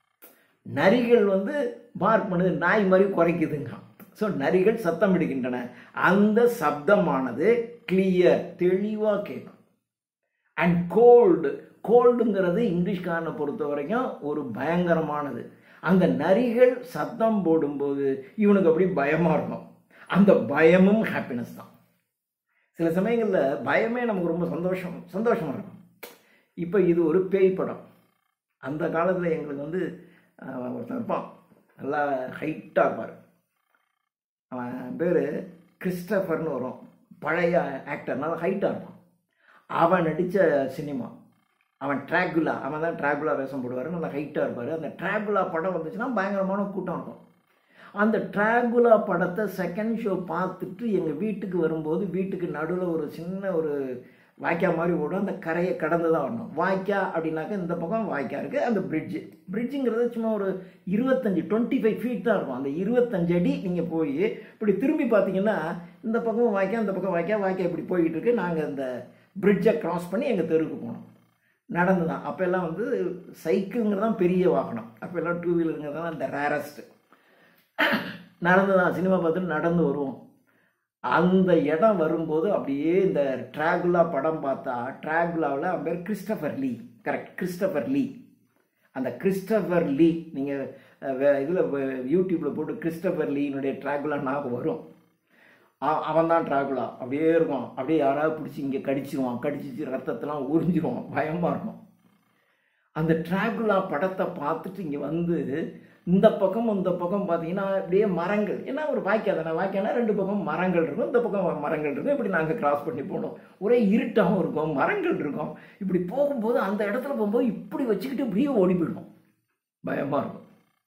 நரிகள் வந்து பார்க் பண்ணுது நாய் மாதிரி குறைக்குதுங்க ஸோ நரிகள் சத்தம் இடுகின்றன அந்த சப்தமானது கிளியர் தெளிவாக கேட்கும் அண்ட் கோல்டு கோல்டுங்கிறது இங்கிலீஷ்காரனை பொறுத்த வரைக்கும் ஒரு பயங்கரமானது அந்த நரிகள் சத்தம் போடும்போது இவனுக்கு அப்படி பயமாக இருக்கும் அந்த பயமும் ஹாப்பினஸ் தான் சில சமயங்களில் பயமே நமக்கு ரொம்ப சந்தோஷம் சந்தோஷமாக இருக்கும் இப்போ இது ஒரு பேய் படம் அந்த காலத்தில் எங்களுக்கு வந்து அஹ், ஒருத்தன் இருப்பான் நல்லா ஹைட்டாக இருப்பார் அவன் பேர் கிறிஸ்டபர்னு வரும் பழைய ஆக்டர் நல்லா ஹைட்டாக இருப்பான் அவன் நடித்த சினிமா அவன் ட்ராகுலா அவன் தான் ட்ராகுலா வேஷம் போடுவார் நல்லா ஹைட்டாக இருப்பார் அந்த ட்ராகுலா படம் வந்துச்சுன்னா பயங்கரமான கூட்டம் இருக்கும் அந்த ட்ராகுலா படத்தை செகண்ட் ஷோ பார்த்துட்டு எங்கள் வீட்டுக்கு வரும்போது வீட்டுக்கு நடுவில் ஒரு சின்ன ஒரு வாய்க்கா மாதிரி ஓடும் அந்த கரையை கடந்து தான் வரணும் வாய்க்கா அப்படின்னாக்கா இந்த பக்கம் வாய்க்கா இருக்குது அந்த பிரிட்ஜு பிரிட்ஜுங்கிறது சும்மா ஒரு இருபத்தஞ்சி டுவெண்ட்டி ஃபைவ் ஃபீட் தான் இருக்கும் அந்த இருபத்தஞ்சு அடி நீங்கள் போய் இப்படி திரும்பி பார்த்தீங்கன்னா இந்த பக்கம் வாய்க்கா இந்த பக்கம் வாய்க்கா வாய்க்கா இப்படி போய்கிட்டு இருக்கு நாங்கள் இந்த பிரிட்ஜை கிராஸ் பண்ணி எங்கள் தெருவுக்கு போனோம் நடந்து தான் அப்போல்லாம் வந்து சைக்கிள்ங்கிறது தான் பெரிய வாகனம் அப்போல்லாம் டூ வீலருங்கிறது தான் இந்த ரேரஸ்ட்டு நடந்து தான் சினிமா பார்த்துட்டு நடந்து வருவோம் அந்த இடம் வரும்போது அப்படியே இந்த ட்ராகுலா படம் பார்த்தா ட்ராகுலாவில் அவன் பேர் கிறிஸ்டபர் லீ கரெக்ட் கிறிஸ்டபர் லீ அந்த கிறிஸ்டபர் லீ நீங்கள் இதில் யூடியூப்பில் போட்டு கிறிஸ்டபர் லீனுடைய ட்ராகுலா ஞாபகம் வரும் அவன் தான் ட்ராகுலா அப்படியே இருக்கும் அப்படியே யாராவது பிடிச்சி இங்கே கடிச்சிருவான் கடிச்சிச்சு ரத்தத்தெல்லாம் உறிஞ்சிருவான் பயமாக இருக்கும் அந்த ட்ராகுலா படத்தை பார்த்துட்டு இங்கே வந்து இந்த பக்கம் இந்த பக்கம் பார்த்தீங்கன்னா அப்படியே மரங்கள் ஏன்னா ஒரு வாய்க்கா தானே வாய்க்கானா ரெண்டு பக்கம் மரங்கள் இருக்கும் இந்த பக்கம் மரங்கள் இருக்கும் இப்படி நாங்கள் கிராஸ் பண்ணி போனோம் ஒரே இருட்டாகவும் இருக்கும் மரங்கள் இருக்கும் இப்படி போகும்போது அந்த இடத்துல போகும்போது இப்படி வச்சுக்கிட்டு இப்படியே ஓடி போயிடும் பயமாக இருக்கும்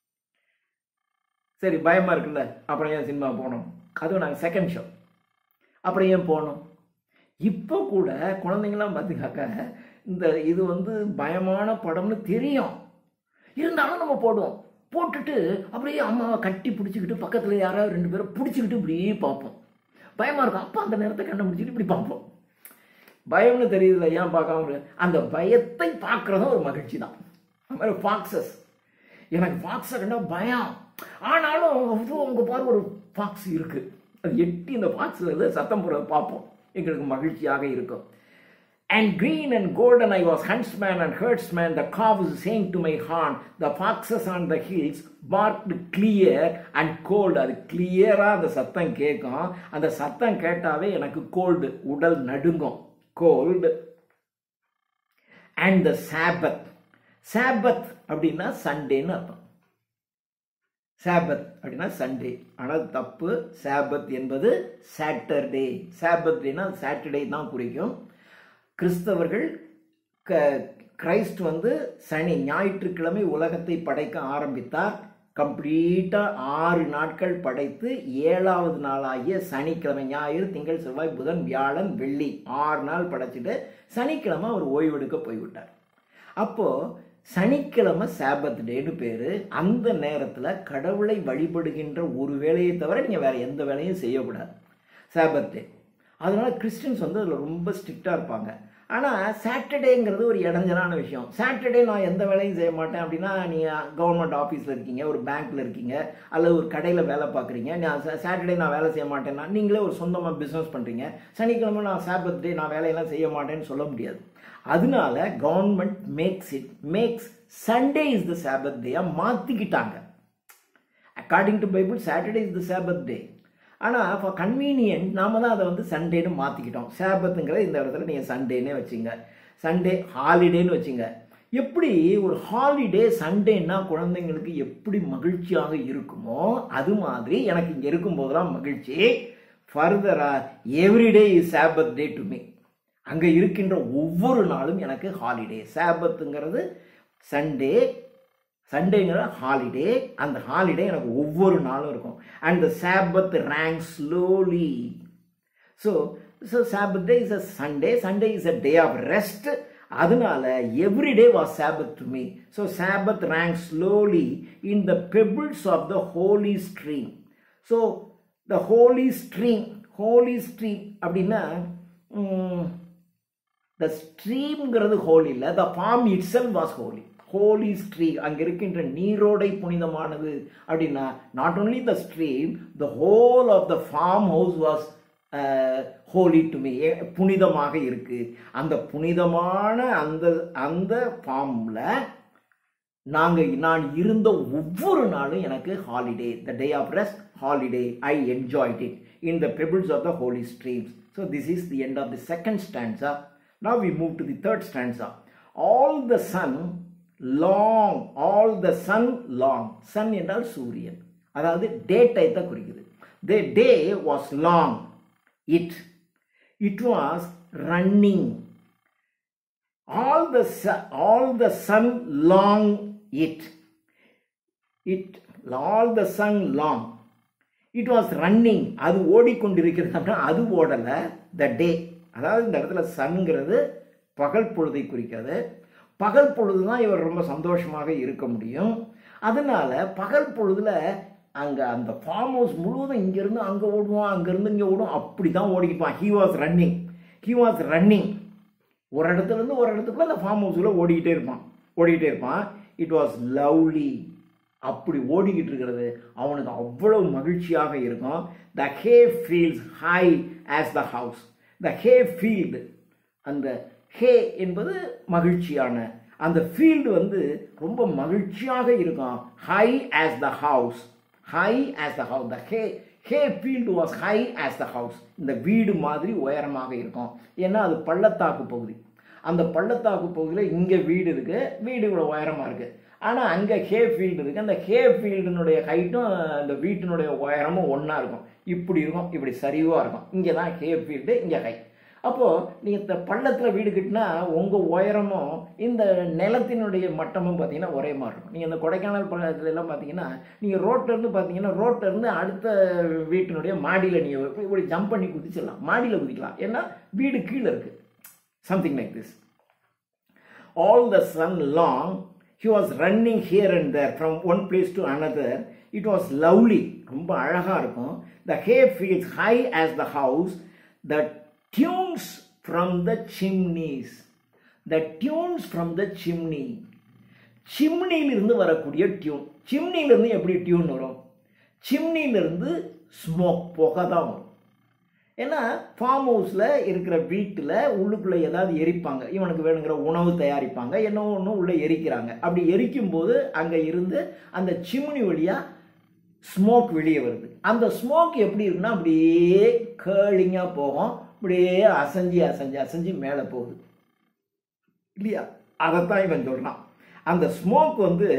சரி பயமாக இருக்குல்ல அப்புறம் ஏன் சினிமா போனோம் அதுவும் நாங்கள் செகண்ட் ஷோ அப்புறம் ஏன் போனோம் இப்போ கூட குழந்தைங்களாம் பார்த்துக்காக்க இந்த இது வந்து பயமான படம்னு தெரியும் இருந்தாலும் நம்ம போடுவோம் போட்டுட்டு அப்படியே அம்மாவை கட்டி பிடிச்சிக்கிட்டு பக்கத்தில் யாராவது ரெண்டு பேரும் பிடிச்சிக்கிட்டு இப்படியே பார்ப்போம் பயமாக இருக்கும் அப்போ அந்த நேரத்தை கண்டுபிடிச்சிட்டு இப்படி பார்ப்போம் பயம்னு தெரியுதுல ஏன் பார்க்காம முடியாது அந்த பயத்தை பார்க்குறதும் ஒரு மகிழ்ச்சி தான் அது மாதிரி ஃபாக்ஸஸ் எனக்கு ஃபாக்ஸை கண்டா பயம் ஆனாலும் உங்க பாரு ஒரு ஃபாக்ஸ் இருக்கு அது எட்டி இந்த ஃபாக்ஸில் சத்தம் போடுறத பார்ப்போம் எங்களுக்கு மகிழ்ச்சியாக இருக்கும் And green and golden I was huntsman and herdsman, the calves saying to my horn, the foxes on the hills barked clear and cold. அது கிளியரா அந்த சத்தம் கேட்கும் அந்த சத்தம் கேட்டாவே எனக்கு கோல்டு உடல் நடுங்கும் கோல்டு அண்ட் த சாபத் சாபத் அப்படின்னா சண்டேன்னு அர்த்தம் சாபத் அப்படின்னா சண்டே ஆனால் தப்பு சாபத் என்பது சாட்டர்டே சாபத்னா சாட்டர்டே தான் குறிக்கும் கிறிஸ்தவர்கள் க கிரைஸ்ட் வந்து சனி ஞாயிற்றுக்கிழமை உலகத்தை படைக்க ஆரம்பித்தார் கம்ப்ளீட்டாக ஆறு நாட்கள் படைத்து ஏழாவது நாளாகிய சனிக்கிழமை ஞாயிறு திங்கள் செவ்வாய் புதன் வியாழன் வெள்ளி ஆறு நாள் படைச்சிட்டு சனிக்கிழமை அவர் ஓய்வெடுக்க போய்விட்டார் அப்போது சனிக்கிழமை சாபத் டேன்னு பேர் அந்த நேரத்தில் கடவுளை வழிபடுகின்ற ஒரு வேலையை தவிர நீங்கள் வேறு எந்த வேலையும் செய்யக்கூடாது சாபத் டே அதனால கிறிஸ்டின்ஸ் வந்து அதில் ரொம்ப ஸ்ட்ரிக்டாக இருப்பாங்க ஆனால் சாட்டர்டேங்கிறது ஒரு இடைஞ்சலான விஷயம் சாட்டர்டே நான் எந்த வேலையும் செய்ய மாட்டேன் அப்படின்னா நீங்கள் கவர்மெண்ட் ஆஃபீஸில் இருக்கீங்க ஒரு பேங்க்கில் இருக்கீங்க அல்லது ஒரு கடையில் வேலை பார்க்குறீங்க நான் சாட்டர்டே நான் வேலை செய்ய மாட்டேன்னா நீங்களே ஒரு சொந்தமாக பிஸ்னஸ் பண்ணுறீங்க சனிக்கிழமை நான் சாபத் டே நான் வேலையெல்லாம் செய்ய மாட்டேன்னு சொல்ல முடியாது அதனால government makes it makes Sunday is the சாபத் டேயாக மாற்றிக்கிட்டாங்க according to Bible Saturday is the சாபத் டே ஆனால் ஃபார் கன்வீனியன்ட் நாம தான் அதை வந்து சண்டேன்னு மாற்றிக்கிட்டோம் சேபத்துங்கிற இந்த இடத்துல நீங்கள் சண்டேன்னே வச்சுங்க சண்டே ஹாலிடேன்னு வச்சுங்க எப்படி ஒரு ஹாலிடே சண்டேன்னா குழந்தைங்களுக்கு எப்படி மகிழ்ச்சியாக இருக்குமோ அது மாதிரி எனக்கு இங்கே இருக்கும்போதெல்லாம் மகிழ்ச்சி ஃபர்தரா everyday is சாபத் day to me அங்கே இருக்கின்ற ஒவ்வொரு நாளும் எனக்கு ஹாலிடே சாபத்துங்கிறது சண்டே சண்டேங்கிற ஹாலிடே அந்த ஹாலிடே எனக்கு ஒவ்வொரு நாளும் இருக்கும் and the சாபத் rank slowly so so சாபத் day is a Sunday Sunday is a day of rest அதனால everyday was சாபத் to me so சாபத் rank slowly in the pebbles of the Holi stream so the Holi stream Holi stream அப்படின்னா த ஸ்ட்ரீம்ங்கிறது ஹோலி இல்லை the form it sell was Holi Holi stream அங்கே இருக்கின்ற நீரோடை புனிதமானது அப்படின்னா not only the stream the whole of the farm house was Holi to me புனிதமாக இருக்கு அந்த புனிதமான அந்த அந்த ஃபார்மில் நாங்கள் நான் இருந்த ஒவ்வொரு நாளும் எனக்கு holiday the day of rest holiday I enjoyed it in the pebbles of the Holi streams so this is the end of the second ஸ்டாண்ட்ஸா now we move to the third ஸ்டாண்ட்ஸா all the Sun long all the Sun long Sun என்றால் சூரியன் அதாவது டே டைத்தை குறிக்குது த day was long it it was running all the all the Sun long it it all the Sun long it was running அது ஓடிக்கொண்டிருக்கிறது அப்படின்னா அது ஓடலை த டே அதாவது இந்த இடத்துல சன்ங்கிறது பகல் பொழுதை குறிக்கிறது பகல் பொழுது தான் இவர் ரொம்ப சந்தோஷமாக இருக்க முடியும் அதனால பகல் பொழுதுல அங்கே அந்த ஃபார்ம் ஹவுஸ் முழுவதும் இங்கேருந்து அங்கே ஓடுவான் அங்கேருந்து இங்கே ஓடும் அப்படி தான் ஓடிப்பான் he was running he was running ஒரு இடத்துலேருந்து ஒரு இடத்துக்குள்ள அந்த ஃபார்ம் ஹவுஸில் ஓடிக்கிட்டே இருப்பான் ஓடிக்கிட்டே இருப்பான் இட் வாஸ் லவ்லி அப்படி ஓடிக்கிட்டு இருக்கிறது அவனுக்கு அவ்வளவு மகிழ்ச்சியாக இருக்கும் த ஹே feels high as the house the hey field அந்த ஹே என்பது மகிழ்ச்சியான அந்த ஃபீல்டு வந்து ரொம்ப மகிழ்ச்சியாக இருக்கும் high as the house high as the house the hey hey field was high as the house இந்த வீடு மாதிரி உயரமாக இருக்கும் ஏன்னா அது பள்ளத்தாக்கு பகுதி அந்த பள்ளத்தாக்கு பகுதியில் இங்கே வீடு இருக்குது வீடு இவ்வளோ உயரமாக இருக்குது ஆனால் அங்கே ஹே ஃபீல்டு இருக்குது அந்த ஹே ஃபீல்டினுடைய ஹைட்டும் அந்த வீட்டினுடைய உயரமும் ஒன்றா இருக்கும் இப்படி இருக்கும் இப்படி சரிவாக இருக்கும் இங்கே தான் ஹே ஃபீல்டு இங்கே ஹை அப்போது நீங்கள் இந்த பள்ளத்தில் வீடு கட்டினா உங்கள் உயரமும் இந்த நிலத்தினுடைய மட்டமும் பார்த்தீங்கன்னா ஒரே மாதிரி இருக்கும் நீங்கள் இந்த கொடைக்கானல் பள்ளத்துல எல்லாம் பார்த்தீங்கன்னா நீங்கள் ரோட்லேருந்து பார்த்தீங்கன்னா ரோட்லேருந்து அடுத்த வீட்டினுடைய மாடியில் நீங்கள் இப்படி ஜம்ப் பண்ணி குதிச்சிடலாம் மாடியில் குதிக்கலாம் ஏன்னா வீடு கீழே இருக்குது something like this all the sun long he was running here and there from one place to another it was lovely ரொம்ப அழகா இருக்கும் the hay fields high as the house the tunes from the chimneys the tunes from the chimney சிம்னியிலிருந்து வரக்கூடிய tune சிம்னியிலிருந்து எப்படி tune வரும் சிம்னியிலிருந்து smoke புகை தான் வரும் ஏன்னா ஃபார்ம் ஹவுஸில் இருக்கிற வீட்டில் உள்ளுக்குள்ளே ஏதாவது எரிப்பாங்க இவனுக்கு வேணுங்கிற உணவு தயாரிப்பாங்க என்ன ஒன்று உள்ளே எரிக்கிறாங்க அப்படி எரிக்கும் போது அங்கே இருந்து அந்த சிம்னி வழியாக ஸ்மோக் வெளியே வருது அந்த ஸ்மோக் எப்படி இருக்குன்னா அப்படியே கேர்லிங்காக போகும் அப்படியே அசைஞ்சு அசைஞ்சு அசைஞ்சு மேலே போகுது இல்லையா அதைத்தான் இவன் சொல்கிறான் அந்த ஸ்மோக் வந்து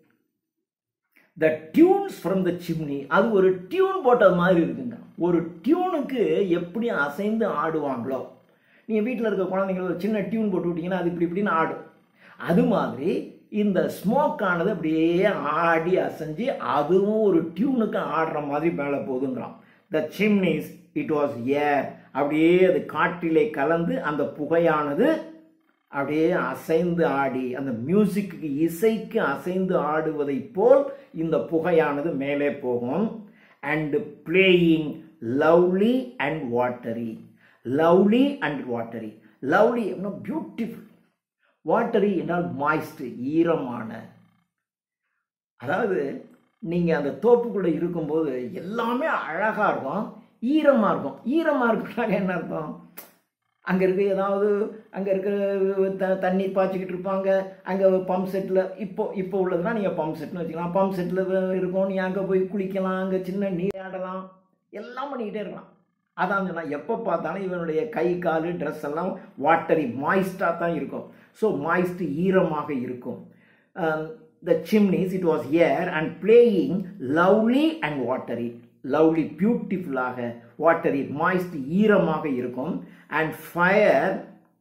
த டியூன்ஸ் ஃப்ரம் த சிம்னி அது ஒரு டியூன் போட்டது மாதிரி இருக்குங்க ஒரு டியூனுக்கு எப்படி அசைந்து ஆடுவாங்களோ நீங்கள் வீட்டில் இருக்க குழந்தைங்க ஒரு சின்ன டியூன் போட்டு விட்டீங்கன்னா அது இப்படி இப்படின்னு ஆடும் அது மாதிரி இந்த ஸ்மோக் ஆனது அப்படியே ஆடி அசைஞ்சு அதுவும் ஒரு டியூனுக்கு ஆடுற மாதிரி மேலே போகுதுங்கிறான் த சிம்னிஸ் இட் வாஸ் ஏர் அப்படியே அது காற்றிலே கலந்து அந்த புகையானது அப்படியே அசைந்து ஆடி அந்த மியூசிக்கு இசைக்கு அசைந்து ஆடுவதை போல் இந்த புகையானது மேலே போகும் and playing lovely and watery lovely and watery lovely அப்படின்னா பியூட்டிஃபுல் வாட்டரி என்றால் மாய்ஸ்ட் ஈரமான அதாவது நீங்கள் அந்த தோப்புக்குள்ளே இருக்கும்போது எல்லாமே அழகாக இருக்கும் ஈரமாக இருக்கும் ஈரமாக இருக்கிறாங்க என்ன அர்த்தம் அங்கே இருக்க ஏதாவது அங்கே இருக்க த தண்ணி பாய்ச்சிக்கிட்டு இருப்பாங்க அங்கே பம்ப் செட்டில் இப்போ இப்போ உள்ளதுனா நீங்கள் பம்ப் செட்னு வச்சுக்கலாம் பம்ப் செட்டில் இருக்கும் நீ அங்கே போய் குளிக்கலாம் அங்கே சின்ன நீராடலாம் எல்லாம் பண்ணிக்கிட்டே இருக்கலாம் அதான் சொன்னால் எப்போ பார்த்தாலும் இவனுடைய கை கால் ட்ரெஸ் எல்லாம் வாட்டரி மாய்ஸ்டாக தான் இருக்கும் ஸோ மாய்ஸ்ட் ஈரமாக இருக்கும் த chimneys it was air and playing lovely and watery lovely பியூட்டிஃபுல்லாக வாட்டரி மாய்ஸ்ட் ஈரமாக இருக்கும் and fire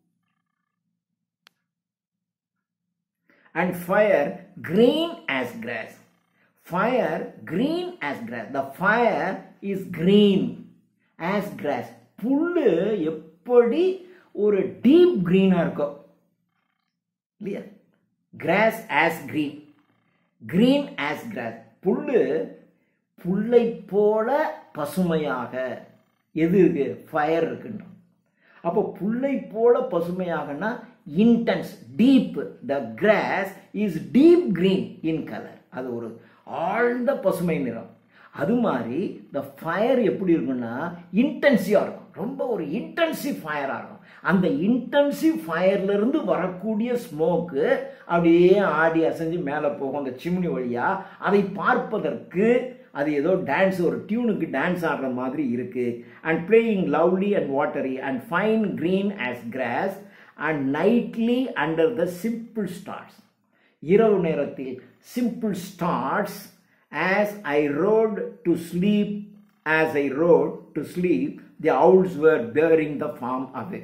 and fire green as grass fire green as grass the fire is green as grass புல்லு எப்படி ஒரு deep greenஆ இருக்கும் இல்லையா cross as green green as grass புல்லு புல்லை போல பசுமையாக எது இருக்கு ஃபயர் இருக்குன்றோம் அப்போ புல்லை போல பசுமையாகனா intense deep the grass is deep green in colour அது ஒரு ஆழ்ந்த பசுமை நிறம் அது மாதிரி த ஃபயர் எப்படி இருக்குன்னா இன்டென்சிவாக இருக்கும் ரொம்ப ஒரு இன்டென்சிவ் ஃபயராக இருக்கும் அந்த இன்டென்சிவ் ஃபயர்லேருந்து வரக்கூடிய ஸ்மோக்கு அப்படியே ஆடி அசைஞ்சு மேலே போகும் அந்த சிம்னி வழியாக அதை பார்ப்பதற்கு அது ஏதோ டான்ஸ் ஒரு டியூனுக்கு டான்ஸ் ஆடுற மாதிரி இருக்கு and playing lovely and watery and fine green as cross and nightly under the simple stars இரவு நேரத்தில் simple stars as I wrote to sleep as I wrote to sleep the owls were bearing the farm away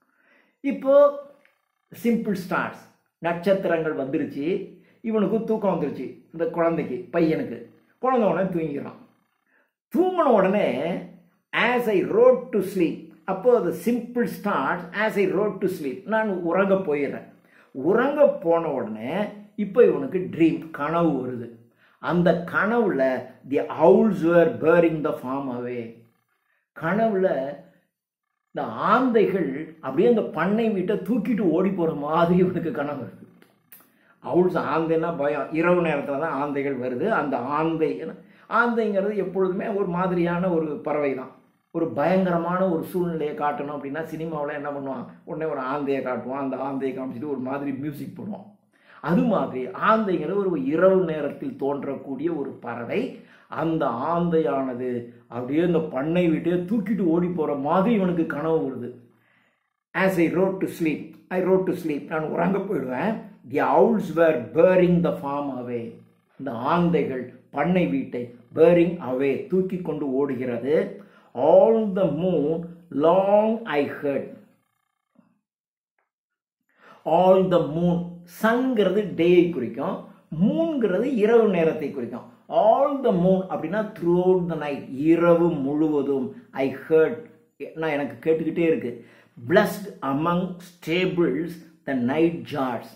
இப்போ simple stars நட்சத்திரங்கள் வந்துருச்சு இவனுக்கு தூக்கம் வந்துருச்சு இந்த குழந்தைக்கு பையனுக்கு குழந்தை உடனே தூங்கிக்கிறான் தூங்கின உடனே as I wrote to sleep அப்போ அது simple start as I wrote to sleep நான் உறங்க போயிடுறேன் உறங்க போன உடனே இப்போ இவனுக்கு ட்ரீம் கனவு வருது அந்த கனவுல தி ஹவுல்ஸ் வேர் பேரிங் த ஃபார்ம் அவே கனவுல இந்த ஆந்தைகள் அப்படியே அந்த பண்ணை வீட்டை தூக்கிட்டு ஓடி போகிற மாதிரி இவனுக்கு கனவு வருது அவுள்ஸ் ஆந்தைன்னா பயம் இரவு நேரத்தில் தான் ஆந்தைகள் வருது அந்த ஆந்தை ஆந்தைங்கிறது எப்பொழுதுமே ஒரு மாதிரியான ஒரு பறவை தான் ஒரு பயங்கரமான ஒரு சூழ்நிலையை காட்டணும் அப்படின்னா சினிமாவில் என்ன பண்ணுவான் உடனே ஒரு ஆந்தையை காட்டுவான் அந்த ஆந்தையை காமிச்சிட்டு ஒரு மாதிரி மியூசிக் போடுவான் அது மாதிரி ஆந்தைங்கிற ஒரு இரவு நேரத்தில் தோன்றக்கூடிய ஒரு பறவை அந்த ஆந்தையானது அப்படியே இந்த பண்ணை விட்டே தூக்கிட்டு ஓடி போகிற மாதிரி இவனுக்கு கனவு வருது as I wrote to sleep I wrote to sleep நான் உறங்க போயிடுவேன் தி Wolves where bearing the form அவே இந்த ஆந்தைகள் பண்ணை வீட்டை பேரிங் அவே தூக்கி கொண்டு ஓடுகிறது all the moon long I heard all the moon சன்ங்கிறது டேயை குறிக்கும் மூன்கிறது இரவு நேரத்தை குறிக்கும் ஆல் த மூன் அப்படின்னா த்ரூ அவுட் த நைட் இரவு முழுவதும் ஐ ஹர்ட் நான் எனக்கு கேட்டுக்கிட்டே இருக்கு blessed among staples the night jars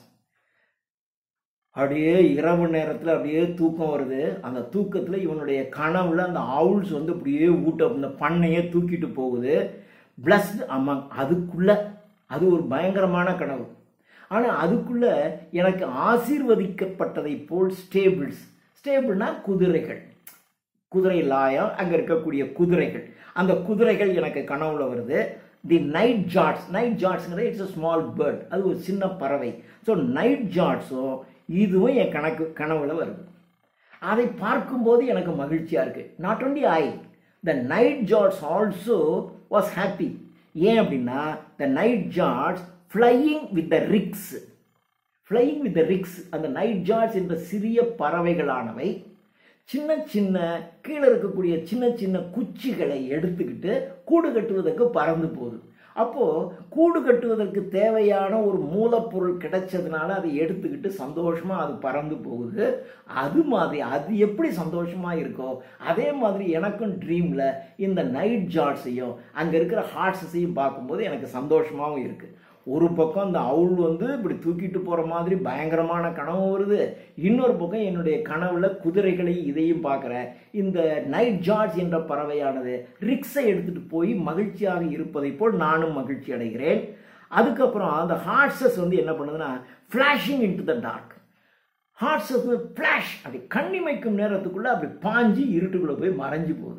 அப்படியே இரவு நேரத்தில் அப்படியே தூக்கம் வருது அந்த தூக்கத்தில் இவனுடைய கனவுல அந்த அவுல்ஸ் வந்து அப்படியே ஊட்ட இந்த பண்ணையே தூக்கிட்டு போகுது பிளஸ்ட் அமங் அதுக்குள்ள அது ஒரு பயங்கரமான கனவு ஆனால் அதுக்குள்ள எனக்கு ஆசீர்வதிக்கப்பட்டதை போல் ஸ்டேபிள்ஸ் ஸ்டேபிள்னா குதிரைகள் குதிரை லாயம் அங்கே இருக்கக்கூடிய குதிரைகள் அந்த குதிரைகள் எனக்கு கனவுல வருது தி night ஜாட்ஸ் night ஜாட்ஸ்ங்கிறது it's a small bird அது ஒரு சின்ன பறவை ஸோ நைட் ஜாட்ஸும் இதுவும் என் கணக்கு கனவுல வருது அதை பார்க்கும்போது எனக்கு மகிழ்ச்சியாக இருக்குது not only I the night ஜாட்ஸ் also was happy ஏன் அப்படின்னா the night ஜாட்ஸ் flying with the ரிக்ஸ் flying with the ரிக்ஸ் அந்த நைட் ஜாட்ஸ் என்ற சிறிய பறவைகளானவை சின்ன சின்ன கீழே இருக்கக்கூடிய சின்ன சின்ன குச்சிகளை எடுத்துக்கிட்டு கூடு கட்டுவதற்கு பறந்து போகுது அப்போது கூடு கட்டுவதற்கு தேவையான ஒரு மூலப்பொருள் கிடைச்சதுனால அதை எடுத்துக்கிட்டு சந்தோஷமாக அது பறந்து போகுது அது மாதிரி அது எப்படி சந்தோஷமாக இருக்கோ அதே மாதிரி எனக்கும் ட்ரீமில் இந்த நைட் ஜாட்ஸையும் அங்கே இருக்கிற ஹார்ட்ஸையும் பார்க்கும்போது எனக்கு சந்தோஷமாகவும் இருக்குது ஒரு பக்கம் இந்த அவுள் வந்து இப்படி தூக்கிட்டு போகிற மாதிரி பயங்கரமான கனவு வருது இன்னொரு பக்கம் என்னுடைய கனவுல குதிரைகளை இதையும் பார்க்குறேன் இந்த நைட் ஜார்ஜ் என்ற பறவையானது ரிக்ஸை எடுத்துட்டு போய் மகிழ்ச்சியாக இருப்பதை போல் நானும் மகிழ்ச்சி அடைகிறேன் அதுக்கப்புறம் அந்த ஹார்ட்ஸஸ் வந்து என்ன பண்ணுதுன்னா flashing into the dark horses வந்து ஃப்ளாஷ் அப்படி கண்ணிமைக்கும் நேரத்துக்குள்ள அப்படி பாஞ்சு இருட்டுக்குள்ளே போய் மறைஞ்சு போகுது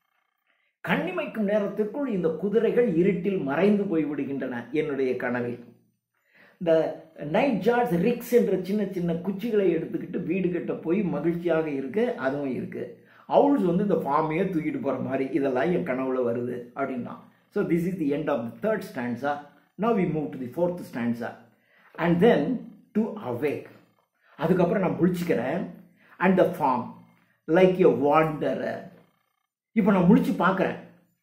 கண்ணிமைக்கும் நேரத்திற்குள் இந்த குதிரைகள் இருட்டில் மறைந்து போய் விடுகின்றன என்னுடைய கனவில் இந்த நைட் ஜார்ஜ் ரிக்ஸ் என்ற சின்ன சின்ன குச்சிகளை எடுத்துக்கிட்டு வீடு கட்ட போய் மகிழ்ச்சியாக இருக்கு அதுவும் இருக்கு அவுல்ஸ் வந்து இந்த ஃபார்மையே தூக்கிட்டு போகிற மாதிரி இதெல்லாம் என் கனவுல வருது அப்படின்னா so this is the end of the third stanza now we move to the fourth stanza and then to awake அதுக்கப்புறம் நான் முழிச்சுக்கிறேன் and the farm like a wanderer இப்போ நான் முழிச்சு பார்க்குறேன்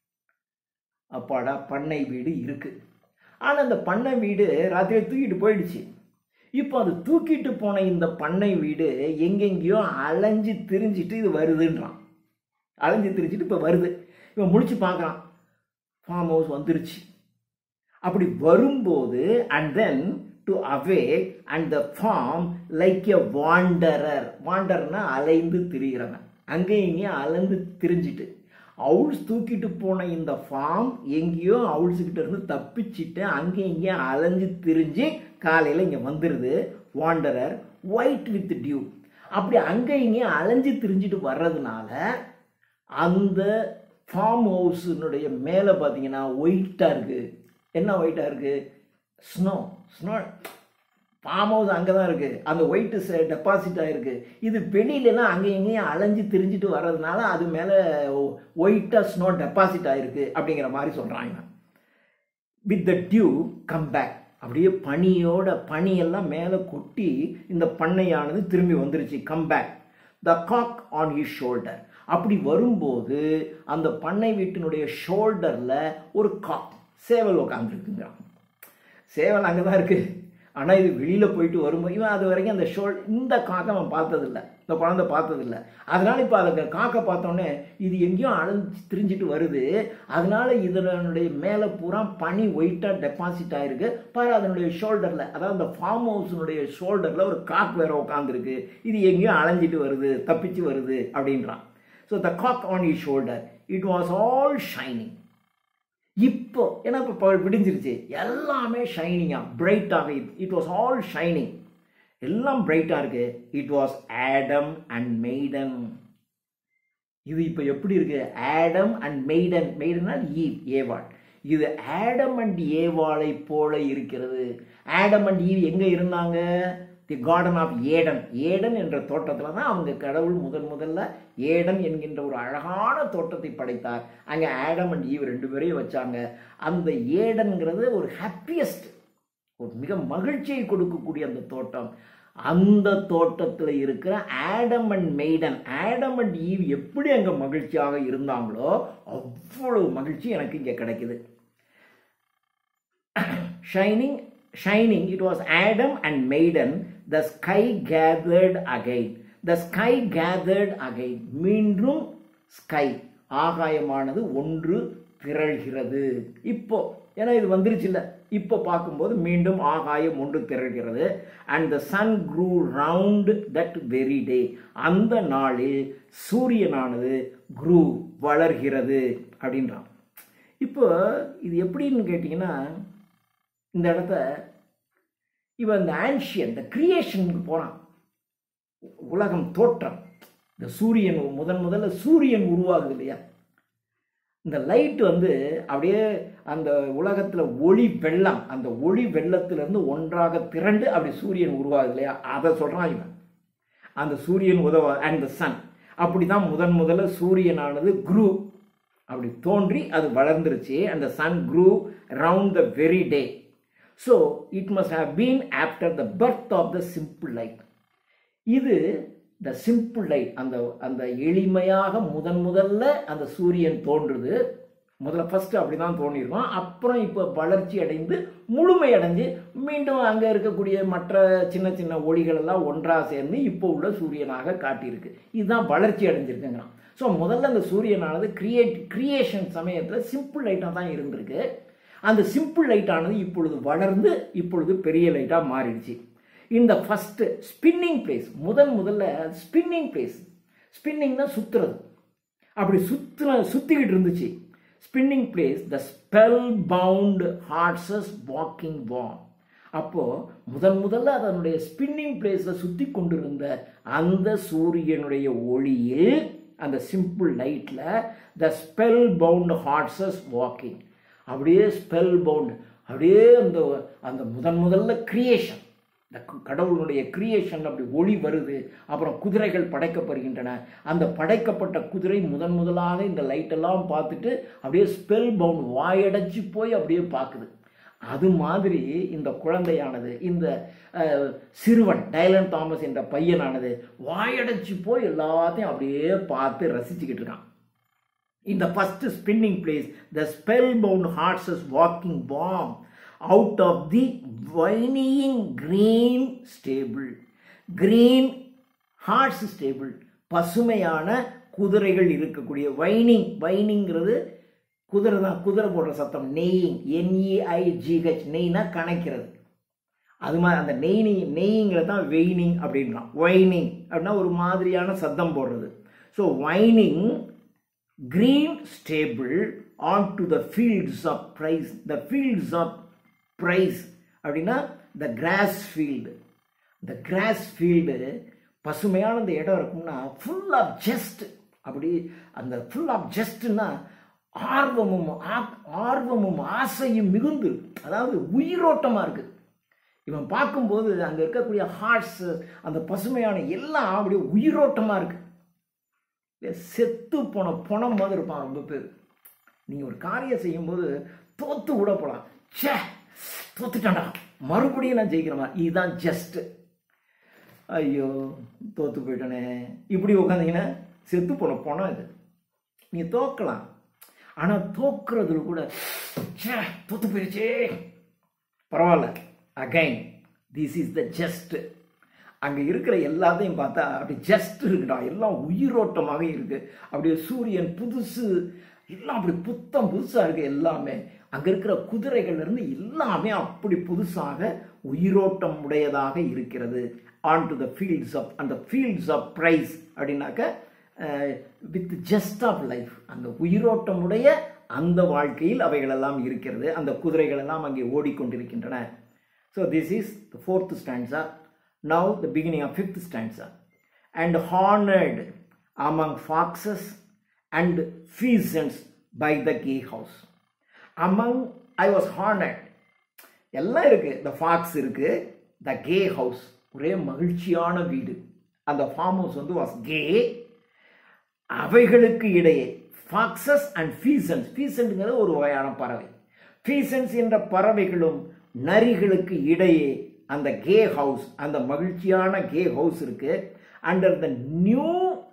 அப்பாடா பண்ணை வீடு இருக்கு ஆனால் அந்த பண்ணை வீடு ராத்திரி தூக்கிட்டு போயிடுச்சு இப்போ அது தூக்கிட்டு போன இந்த பண்ணை வீடு எங்கெங்கேயோ அலைஞ்சு திரிஞ்சிட்டு இது வருதுன்றான் அலைஞ்சு திரிஞ்சிட்டு இப்போ வருது இவன் முழிச்சு பார்க்குறான் ஃபார்ம் ஹவுஸ் வந்துருச்சு அப்படி வரும்போது and then to away and the farm like a wanderer வாண்டர்னா அலைந்து திரிகிறவன் அங்கேயும் இங்கேயும் அலைந்து திரிஞ்சிட்டு அவுல்ஸ் தூக்கிட்டு போன இந்த ஃபார்ம் எங்கேயோ அவுல்ஸுக்கிட்ட இருந்து தப்பிச்சிட்டு அங்கேயும் இங்கேயும் அலைஞ்சு திரிஞ்சு காலையில் இங்கே வந்துடுது வாண்டரர் ஒயிட் வித் டியூ அப்படி அங்கே இங்கேயும் அலைஞ்சு திரிஞ்சிட்டு வர்றதுனால அந்த ஃபார்ம் ஹவுஸினுடைய மேலே பார்த்தீங்கன்னா ஒயிட்டாக இருக்குது என்ன ஒயிட்டாக இருக்குது ஸ்னோ ஸ்னோ ஃபார்ம் ஹவுஸ் அங்கே தான் இருக்குது அந்த ஒயிட்டு டெபாசிட் ஆகிருக்கு இது வெளியிலலாம் அங்கே எங்கேயும் அலைஞ்சு திரிஞ்சிட்டு வர்றதுனால அது மேலே ஒயிட்டாக ஸ்னோ டெபாசிட் ஆகிருக்கு அப்படிங்கிற மாதிரி சொல்கிறாங்க with the dew come back அப்படியே பனியோட பனியெல்லாம் மேலே கொட்டி இந்த பண்ணையானது திரும்பி வந்துருச்சு come back the cock on his shoulder அப்படி வரும்போது அந்த பண்ணை வீட்டினுடைய ஷோல்டரில் ஒரு காக் சேவல் உட்காந்துருக்குங்கிறான் சேவல் அங்கே தான் இருக்குது ஆனால் இது வெளியில் போயிட்டு வரும்போது இவன் அது வரைக்கும் அந்த ஷோல் இந்த காக்கை அவன் பார்த்ததில்ல இந்த குழந்தை பார்த்ததில்ல அதனால இப்போ அதை காக்கை பார்த்தோன்னே இது எங்கேயும் அழைஞ்சி திரிஞ்சிட்டு வருது அதனால இதனுடைய மேலே பூரா பனி ஒயிட்டாக டெபாசிட் ஆயிருக்கு பாரு அதனுடைய ஷோல்டரில் அதாவது அந்த ஃபார்ம் ஹவுஸினுடைய ஷோல்டரில் ஒரு காக் வேற உட்காந்துருக்கு இது எங்கேயும் அலைஞ்சிட்டு வருது தப்பிச்சு வருது அப்படின்றான் so the cock on you shoulder it was all shining இப்போ ஏன்னா இப்போ விடிஞ்சிருச்சு எல்லாமே ஷைனிங்காக பிரைட்டாக இட் வாஸ் ஆல் ஷைனிங் எல்லாம் பிரைட்டாக இருக்கு it was Adam and maiden இது இப்போ எப்படி இருக்கு ஆடம் அண்ட் மெய்டன் மெய்டனா ஈவ் ஏவாள் இது ஆடம் அண்ட் ஏவாளை போல இருக்கிறது ஆடம் அண்ட் ஈவ் எங்கே இருந்தாங்க the garden of Eden Eden என்ற தோட்டத்தில் தான் அவங்க கடவுள் முதன் முதல்ல ஏடன் என்கின்ற ஒரு அழகான தோட்டத்தை படைத்தார் அங்கே ஆடம் அண்ட் ஈவ் ரெண்டு பேரையும் வச்சாங்க அந்த ஏடன்கிறது ஒரு ஹாப்பியஸ்ட் ஒரு மிக மகிழ்ச்சியை கொடுக்கக்கூடிய அந்த தோட்டம் அந்த தோட்டத்தில் இருக்கிற Adam and maiden Adam and Eve எப்படி அங்கே மகிழ்ச்சியாக இருந்தாங்களோ அவ்வளவு மகிழ்ச்சி எனக்கு இங்கே கிடைக்குது shining shining it was Adam and maiden the sky gathered again the sky gathered again மீண்டும் ஸ்கை ஆகாயமானது ஒன்று திரள்கிறது இப்போ ஏன்னா இது வந்துருச்சு இல்லை இப்போ பார்க்கும்போது மீண்டும் ஆகாயம் ஒன்று திரள்கிறது and the sun grew round that very day அந்த நாளில் சூரியனானது க்ரூ வளர்கிறது அப்படின்றான் இப்போ இது எப்படின்னு கேட்டிங்கன்னா இந்த இடத்த இவன் இந்த ஆன்ஷியன் இந்த கிரியேஷனுக்கு போனான் உலகம் தோற்றம் இந்த சூரியன் முதன் முதல்ல சூரியன் உருவாகுது இல்லையா இந்த லைட் வந்து அப்படியே அந்த உலகத்தில் ஒளி வெள்ளம் அந்த ஒளி வெள்ளத்திலிருந்து ஒன்றாக திரண்டு அப்படி சூரியன் உருவாகுது இல்லையா அதை சொல்கிறான் இவன் அந்த சூரியன் உதவ அண்ட் த சன் அப்படி தான் முதன் முதல்ல சூரியனானது குரூ அப்படி தோன்றி அது வளர்ந்துருச்சு அந்த sun grew round the very day so it must have been after the birth of the simple light இது த சிம்பிள் லைட் அந்த அந்த எளிமையாக முதன் முதல்ல அந்த சூரியன் தோன்றுது முதல்ல ஃபஸ்ட்டு அப்படி தான் தோணியிருக்கோம் அப்புறம் இப்போ வளர்ச்சி அடைந்து முழுமை அடைஞ்சு மீண்டும் அங்கே இருக்கக்கூடிய மற்ற சின்ன சின்ன ஒளிகள் எல்லாம் ஒன்றாக சேர்ந்து இப்போ உள்ள சூரியனாக காட்டியிருக்கு இதுதான் வளர்ச்சி அடைஞ்சிருக்குங்கிறான் ஸோ முதல்ல அந்த சூரியனானது கிரியேட் கிரியேஷன் சமயத்தில் சிம்பிள் லைட்டாக தான் இருந்திருக்கு அந்த சிம்பிள் லைட்டானது இப்பொழுது வளர்ந்து இப்பொழுது பெரிய லைட்டாக மாறிடுச்சு இந்த ஃபஸ்ட்டு ஸ்பின்னிங் பிளேஸ் முதன் முதல்ல ஸ்பின்னிங் பிளேஸ் ஸ்பின்னிங் தான் சுற்றுறது அப்படி சுற்றுன சுற்றிக்கிட்டு இருந்துச்சு spinning place the spellbound horses walking warm அப்போது முதன் முதல்ல அதனுடைய ஸ்பின்னிங் பிளேஸில் சுற்றி கொண்டிருந்த அந்த சூரியனுடைய ஒளியில் அந்த சிம்பிள் லைட்டில் the spellbound horses walking அப்படியே ஸ்பெல் பவுண்ட் அப்படியே அந்த அந்த முதன் முதல்ல கிரியேஷன் இந்த கடவுளுடைய கிரியேஷன் அப்படி ஒளி வருது அப்புறம் குதிரைகள் படைக்கப்படுகின்றன அந்த படைக்கப்பட்ட குதிரை முதன் முதலாக இந்த லைட்டெல்லாம் பார்த்துட்டு அப்படியே ஸ்பெல் பவுண்ட் வாயடைச்சு போய் அப்படியே பார்க்குது அது மாதிரி இந்த குழந்தையானது இந்த சிறுவன் டைலன் தாமஸ் என்ற பையனானது வாயடைச்சு போய் எல்லாத்தையும் அப்படியே பார்த்து ரசிச்சுக்கிட்டு இருக்கான் இந்த first spinning place the spellbound horses is walking warm out of the whinnying green stable green horses stable பசுமையான குதிரைகள் இருக்கக்கூடிய வைனிங் வைனிங்கிறது குதிரை தான் குதிரை போடுற சத்தம் நெய்யிங் என்இஐஜிஹெச் நெய்னா கணக்கிறது அது மாதிரி அந்த நெய்னி நெய்ங்கிறது தான் வெயினிங் அப்படின்றான் வைனிங் அப்படின்னா ஒரு மாதிரியான சத்தம் போடுறது so whinnying green stable onto the fields of praise the fields of praise அப்படின்னா the grass field the grass field பசுமையான அந்த இடம் இருக்கும்னா ஃபுல் ஆஃப் ஜஸ்ட் அப்படி அந்த ஃபுல் ஆஃப் ஜஸ்ட்னா ஆர்வமும் ஆர்வமும் ஆசையும் மிகுந்து அதாவது உயிரோட்டமாக இருக்குது இவன் பார்க்கும்போது அங்கே இருக்கக்கூடிய ஹார்ட்ஸ் அந்த பசுமையான எல்லாம் அப்படியே உயிரோட்டமாக இருக்குது செத்து போன பணம் மாதிரி இருப்பான் ரொம்ப பேர் நீங்கள் ஒரு காரியம் செய்யும்போது தோத்து கூட போகலாம் சே தோத்துட்டான்டா மறுபடியும் நான் ஜெயிக்கிறேமா இதுதான் ஜஸ்ட் ஐயோ தோத்து போயிட்டனே இப்படி உட்காந்தீங்கன்னா செத்து போன பணம் இது நீ தோக்கலாம் ஆனால் தோக்குறதுல கூட சே தோத்து போயிடுச்சே பரவாயில்ல again this is the just அங்கே இருக்கிற எல்லாத்தையும் பார்த்தா அப்படி ஜஸ்ட் இருக்குடா எல்லாம் உயிரோட்டமாக இருக்கு அப்படியே சூரியன் புதுசு எல்லாம் அப்படி புத்தம் புதுசாக இருக்கு எல்லாமே அங்கே இருக்கிற குதிரைகள்லேருந்து எல்லாமே அப்படி புதுசாக உயிரோட்டம் உடையதாக இருக்கிறது on to the fields of அந்த ஃபீல்ட்ஸ் ஆஃப் ப்ரைஸ் அப்படின்னாக்க வித் ஜஸ்ட் ஆஃப் லைஃப் அந்த உயிரோட்டமுடைய அந்த வாழ்க்கையில் அவைகளெல்லாம் இருக்கிறது அந்த குதிரைகள் எல்லாம் அங்கே ஓடிக்கொண்டிருக்கின்றன so this is the fourth stanza now the beginning of fifth stanza and honored among foxes and pheasants by the gay house among i was honored எல்லாம் இருக்கு த ஃபாக்ஸ் இருக்கு த கே ஹவுஸ் ஒரே மகிழ்ச்சியான வீடு அந்த ஃபார்ம் ஹவுஸ் வந்து was gay அவைகளுக்கு இடையே ஃபாக்சஸ் அண்ட் ஃபீசன்ஸ் ஃபீசன்ட்ங்கிறது ஒரு வகையான பறவை ஃபீசன்ஸ் என்ற பறவைகளும் நரிகளுக்கு இடையே அந்த கே ஹவுஸ் அந்த மகிழ்ச்சியான கே ஹவுஸ் இருக்கு under the new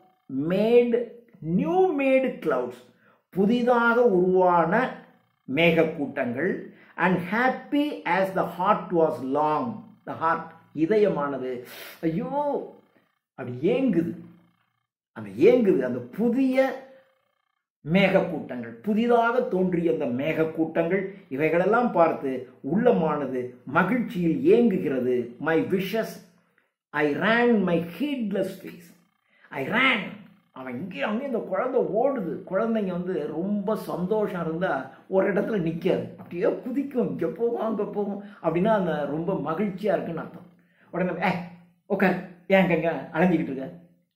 made new made clouds புதிதாக உருவான மேகக்கூட்டங்கள் and happy as the heart was long the heart இதயமானது ஐயோ அப்படி ஏங்குது அந்த ஏங்குது அந்த புதிய மேகக்கூட்டங்கள் புதிதாக தோன்றிய அந்த மேகக்கூட்டங்கள் இவைகளெல்லாம் பார்த்து உள்ளமானது மகிழ்ச்சியில் ஏங்குகிறது my wishes I ran my heedless face I ran அவன் இங்கே அங்கே இந்த குழந்தை ஓடுது குழந்தைங்க வந்து ரொம்ப சந்தோஷம் இருந்தால் ஒரு இடத்துல நிற்காது அப்படியே குதிக்கும் இங்கே போகும் அங்கே போகும் அப்படின்னா அந்த ரொம்ப மகிழ்ச்சியாக இருக்குன்னு அர்த்தம் உடனே ஏ உட்கார் ஏன் கங்க அலைஞ்சிக்கிட்டு இருக்க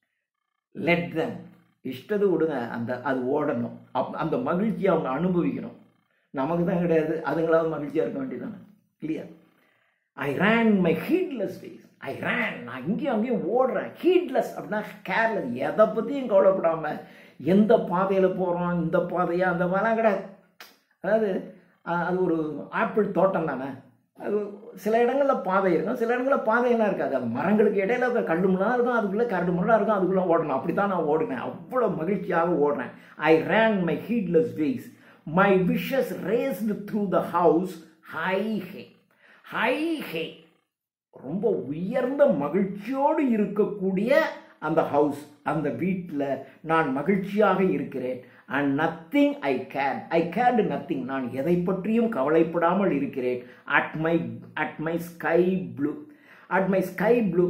லெட் தம் இஷ்டது விடுங்க அந்த அது ஓடணும் அப் அந்த மகிழ்ச்சியை அவங்க அனுபவிக்கணும் நமக்கு தான் கிடையாது அதுங்களாவது மகிழ்ச்சியாக இருக்க வேண்டியதானே இல்லையா I ran my heedless face I ran நான் இங்கேயும் அங்கேயும் ஓடுறேன் ஹீட்லெஸ் அப்படின்னா கேர்லெஸ் எதை பற்றியும் கவலைப்படாமல் எந்த பாதையில் போகிறோம் இந்த பாதையா அந்த மாதிரிலாம் கிடையாது அதாவது அஹ், அது ஒரு ஆப்பிள் தோட்டம் தானே அது சில இடங்களில் பாதை இருக்கும் சில இடங்களில் பாதையெல்லாம் இருக்காது அது மரங்களுக்கு இடையில இருக்க கண்டு முன்னாக இருக்கும் அதுக்குள்ளே கரண்டு முன்னாக இருக்கும் அதுக்குள்ளே ஓடணும் அப்படி தான் நான் ஓடினேன் அவ்வளோ மகிழ்ச்சியாக ஓடுறேன் I ran my heedless ways my wishes raced through the house high hay high hay ரொம்ப உயர்ந்த மகிழ்ச்சியோடு இருக்கக்கூடிய அந்த ஹவுஸ் அந்த வீட்டில் நான் மகிழ்ச்சியாக இருக்கிறேன் and nothing I care I cared nothing நான் எதை பற்றியும் கவலைப்படாமல் இருக்கிறேன் at my at my sky blue at my sky blue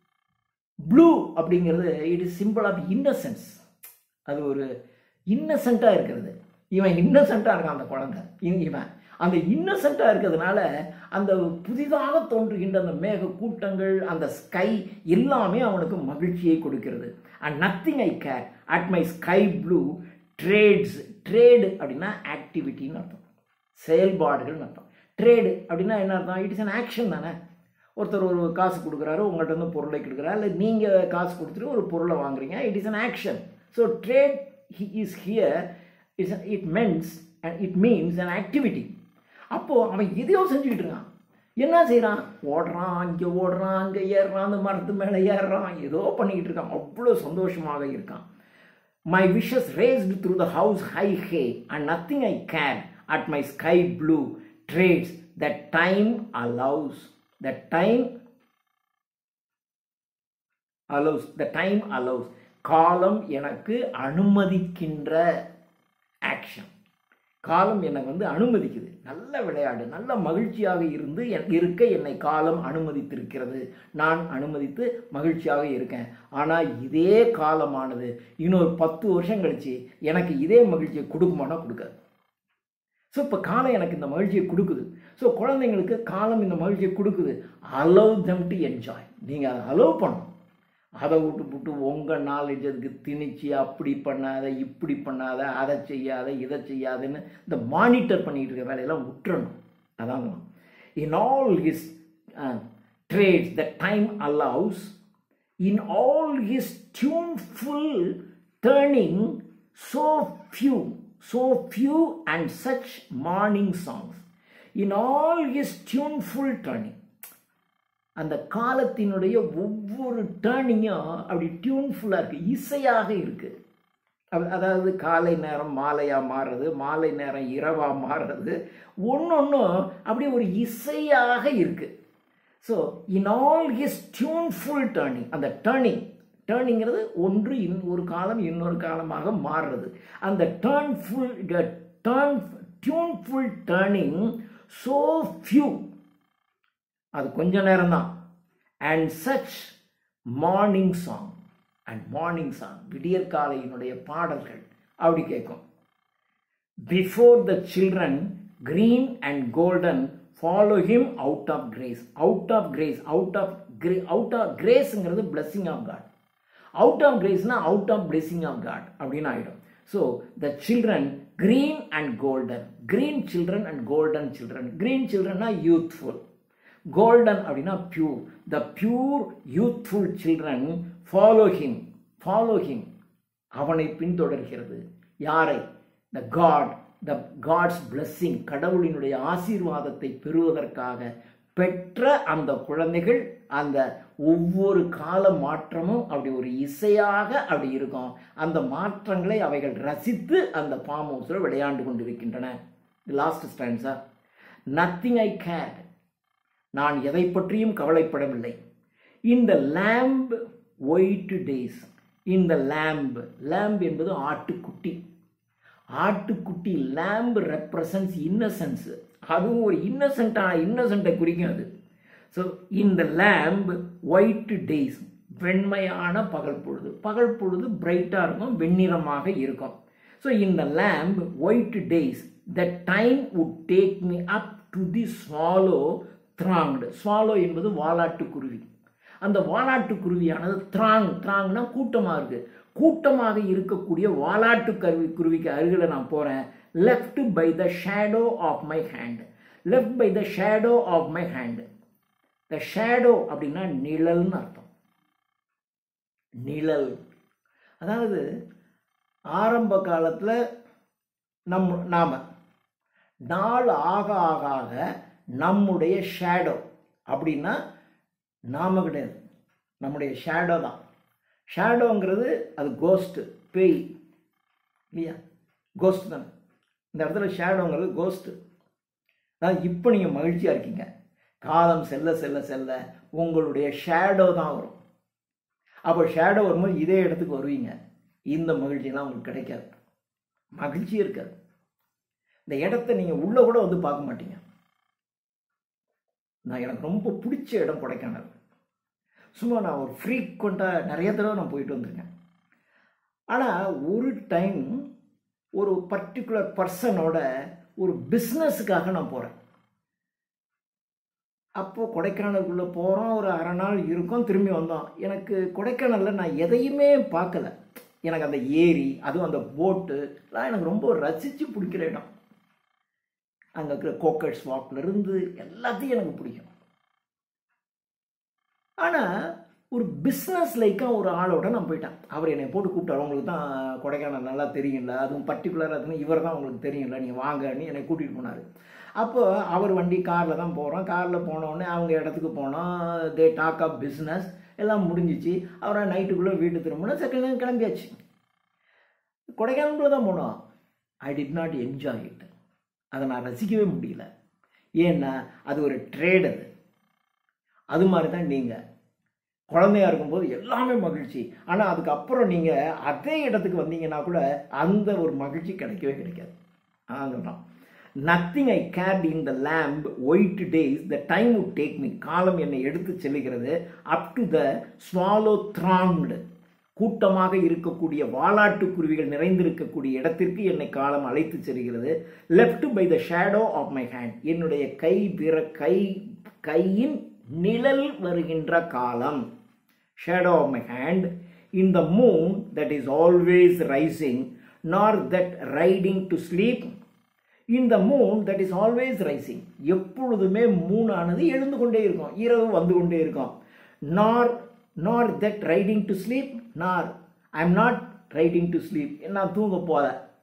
blue அப்படிங்கிறது it is simple of innocence அது ஒரு இன்னசென்ட்டாக இருக்கிறது இவன் இன்னசென்ட்டாக இருக்கான் அந்த குழந்தை இ- இவன் அந்த இன்னசென்ட்டாக இருக்கிறதுனால அந்த புதிதாக தோன்றுகின்ற அந்த மேக கூட்டங்கள் அந்த ஸ்கை எல்லாமே அவனுக்கு மகிழ்ச்சியை கொடுக்கிறது and nothing I care at my sky blue trades trade அப்படின்னா ஆக்டிவிட்டின்னு அர்த்தம் செயல்பாடுகள்னு அர்த்தம் ட்ரேடு அப்படின்னா என்ன அர்த்தம் இட் இஸ் an ஆக்ஷன் தானே ஒருத்தர் ஒரு காசு கொடுக்குறாரு உங்கள்கிட்ட வந்து பொருளை கொடுக்குறாரு இல்லை நீங்கள் காசு கொடுத்துட்டு ஒரு பொருளை வாங்குறீங்க it is an action so trade is here it's it means and it means an activity அப்போது அவன் எதையோ செஞ்சுக்கிட்டு இருக்கான் என்ன செய்கிறான் ஓடுறான் இங்கே ஓடுறான் அங்கே ஏறுறான் அந்த மரத்து மேலே ஏறுறான் ஏதோ பண்ணிக்கிட்டு இருக்கான் அவ்வளோ சந்தோஷமாக இருக்கான் My wishes raised through the house high hay, and nothing I can at my sky blue trades that time allows. The time allows. The time allows. காலம் எனக்கு அனுமதிக்கின்ற ஆக்ஷன் காலம் என்னை வந்து அனுமதிக்குது நல்ல விளையாடு நல்ல மகிழ்ச்சியாக இருந்து என்- இருக்க என்னை காலம் அனுமதித்திருக்கிறது நான் அனுமதித்து மகிழ்ச்சியாக இருக்கேன் ஆனால் இதே காலமானது இன்னொரு பத்து வருஷம் கழிச்சு எனக்கு இதே மகிழ்ச்சியை கொடுக்குமானா கொடுக்காது ஸோ இப்போ காலம் எனக்கு இந்த மகிழ்ச்சியை கொடுக்குது ஸோ குழந்தைங்களுக்கு காலம் இந்த மகிழ்ச்சியை கொடுக்குது அலோவ் them டு என்ஜாய் நீங்கள் அதை அலோவ் பண்ணணும் அதை விட்டு விட்டு உங்கள் நாலேஜ் அதுக்கு திணிச்சு அப்படி பண்ணாத இப்படி பண்ணாத அதை செய்யாத இதை செய்யாதுன்னு இந்த மானிட்டர் பண்ணிட்டு இருக்க வேலையெல்லாம் விட்டுறணும் அதான் in all his trades the time allows in all his tuneful turning so few, so few and such morning songs. In all his tuneful turning. அந்த காலத்தினுடைய ஒவ்வொரு டேர்னிங்கும் அப்படி டியூன்ஃபுல்லாக இருக்குது இசையாக இருக்குது அதாவது காலை நேரம் மாலையாக மாறுறது மாலை நேரம் இரவாக மாறுறது ஒன்றொன்றும் அப்படியே ஒரு இசையாக இருக்குது so in all his tuneful turning அந்த டேர்னிங் டேர்னிங்கிறது ஒன்று இன் ஒரு காலம் இன்னொரு காலமாக மாறுறது அந்த turnful turn tuneful turning so few அது கொஞ்ச நேரம் தான் and such morning song and morning song விடியற்காலையினுடைய பாடல்கள் அப்படி கேட்கும் before the children green and golden follow him out of grace out of grace out of grey out of கிரேஸுங்கிறது blessing of God out of கிரேஸ்னா out of blessing of God அப்படின்னு ஆகிடும் so the children green and golden green children and golden children green சில்ட்ரன்னா youthful golden அப்படின்னா pure the pure youthful children follow him follow him அவனை பின்தொடர்கிறது யாரை the God the God's blessing கடவுளினுடைய ஆசீர்வாதத்தை பெறுவதற்காக பெற்ற அந்த குழந்தைகள் அந்த ஒவ்வொரு கால மாற்றமும் அப்படி ஒரு இசையாக அப்படி இருக்கும் அந்த மாற்றங்களை அவைகள் ரசித்து அந்த ஃபார்ம் ஹவுஸில் விளையாண்டு கொண்டிருக்கின்றன last stanza nothing I care நான் எதை பற்றியும் கவலைப்படவில்லை இந்த லேம்ப் ஒயிட் டேஸ் இந்த லேம்ப் லேம்ப் என்பது ஆட்டுக்குட்டி ஆட்டுக்குட்டி லேம்ப் ரெப்ரசன்ஸ் இன்னசென்ஸ் அதுவும் ஒரு இன்னசென்ட்டான இன்னசென்ட்டை குறிக்கும் அது ஸோ இந்த லேம்ப் ஒயிட் டேஸ் வெண்மையான பகல் பொழுது பகல் பொழுது பிரைட்டாக இருக்கும் வெண்ணிறமாக இருக்கும் ஸோ இந்த lamb white days the time would take me up to the swallow thronged swallow என்பது வாலாட்டுக்குருவி அந்த வாலாட்டுக்குருவியானது த்ராங் த்ராங்னா கூட்டமாக இருக்கு கூட்டமாக இருக்கக்கூடிய வாலாட்டு கருவி குருவிக்கு அருகில் நான் போகிறேன் left by the shadow of my hand left by the shadow of my hand the shadow அப்படின்னா நிழல்னு அர்த்தம் நிழல் அதாவது ஆரம்ப காலத்தில் நம் நாம நாள் ஆக ஆக ஆக நம்முடைய ஷேடோ அப்படின்னா நாம கிடையாது நம்முடைய ஷேடோ தான் ஷேடோங்கிறது அது கோஸ்ட்டு பேய் இல்லையா கோஸ்ட் தானே இந்த இடத்துல ஷேடோங்கிறது கோஸ்ட்டு அதான் இப்போ நீங்கள் மகிழ்ச்சியாக இருக்கீங்க காலம் செல்ல செல்ல செல்ல உங்களுடைய ஷேடோ தான் வரும் அப்போ ஷேடோ வரும்போது இதே இடத்துக்கு வருவீங்க இந்த மகிழ்ச்சியெல்லாம் உங்களுக்கு கிடைக்காது மகிழ்ச்சி இருக்காது இந்த இடத்த நீங்கள் உள்ளே கூட வந்து பார்க்க மாட்டீங்க நான் எனக்கு ரொம்ப பிடிச்ச இடம் கொடைக்கானல் சும்மா நான் ஒரு ஃப்ரீக்வெண்ட்டாக நிறைய தடவை நான் போயிட்டு வந்திருக்கேன் ஆனால் ஒரு டைம் ஒரு பர்டிகுலர் பர்சனோட ஒரு பிஸ்னஸுக்காக நான் போகிறேன் அப்போது கொடைக்கானலுக்குள்ளே போகிறோம் ஒரு அரை நாள் இருக்கும் திரும்பி வந்தோம் எனக்கு கொடைக்கானலில் நான் எதையுமே பார்க்கல எனக்கு அந்த ஏரி அதுவும் அந்த போட்டு எல்லாம் எனக்கு ரொம்ப ரசித்து பிடிக்கிற இடம் அங்கே இருக்கிற கோக்கட்ஸ் வாக்லேருந்து எல்லாத்தையும் எனக்கு பிடிக்கும் ஆனால் ஒரு பிஸ்னஸ் லைக்காக ஒரு ஆளோட நான் போயிட்டேன் அவர் என்னை போட்டு கூப்பிட்டாரு உங்களுக்கு தான் கொடைக்கானல் நல்லா தெரியும்ல அதுவும் பர்டிகுலராக இருக்குன்னு இவர் தான் உங்களுக்கு தெரியும்ல நீங்கள் வாங்கன்னு என்னை கூட்டிகிட்டு போனார் அப்போ அவர் வண்டி காரில் தான் போகிறோம் காரில் போனோடனே அவங்க இடத்துக்கு போனோம் தே டாக் ஆஃப் பிஸ்னஸ் எல்லாம் முடிஞ்சிச்சு அவரை நைட்டுக்குள்ளே வீட்டு திரும்பினா செகண்ட் கிளம்பியாச்சு கொடைக்கானலுக்குள்ளே தான் போனோம் I did not enjoy it அதை நான் ரசிக்கவே முடியல ஏன்னா அது ஒரு ட்ரேட் அது அது மாதிரி தான் நீங்கள் குழந்தையா இருக்கும்போது எல்லாமே மகிழ்ச்சி ஆனால் அதுக்கப்புறம் நீங்கள் அதே இடத்துக்கு வந்தீங்கன்னா கூட அந்த ஒரு மகிழ்ச்சி கிடைக்கவே கிடைக்காது அதான் சொல்கிறோம் nothing I cared in the lamb white days the time would take me காலம் என்னை எடுத்து செல்லுகிறது அப் டு த ஸ்வாலோ த்ராங்டு கூட்டமாக இருக்கக்கூடிய வாலாட்டு குருவிகள் நிறைந்திருக்கக்கூடிய இடத்திற்கு என்னை காலம் அழைத்து செல்கிறது left by the shadow of my hand என்னுடைய கை பிற கை கையின் நிழல் வருகின்ற காலம் shadow of my hand in the moon that is always rising nor that riding to sleep in the moon that is always rising எப்பொழுதுமே மூணானது எழுந்து கொண்டே இருக்கும் இரவு வந்து கொண்டே இருக்கும் நார் நார் that riding to sleep nor I am not riding to sleep நான் தூங்க போல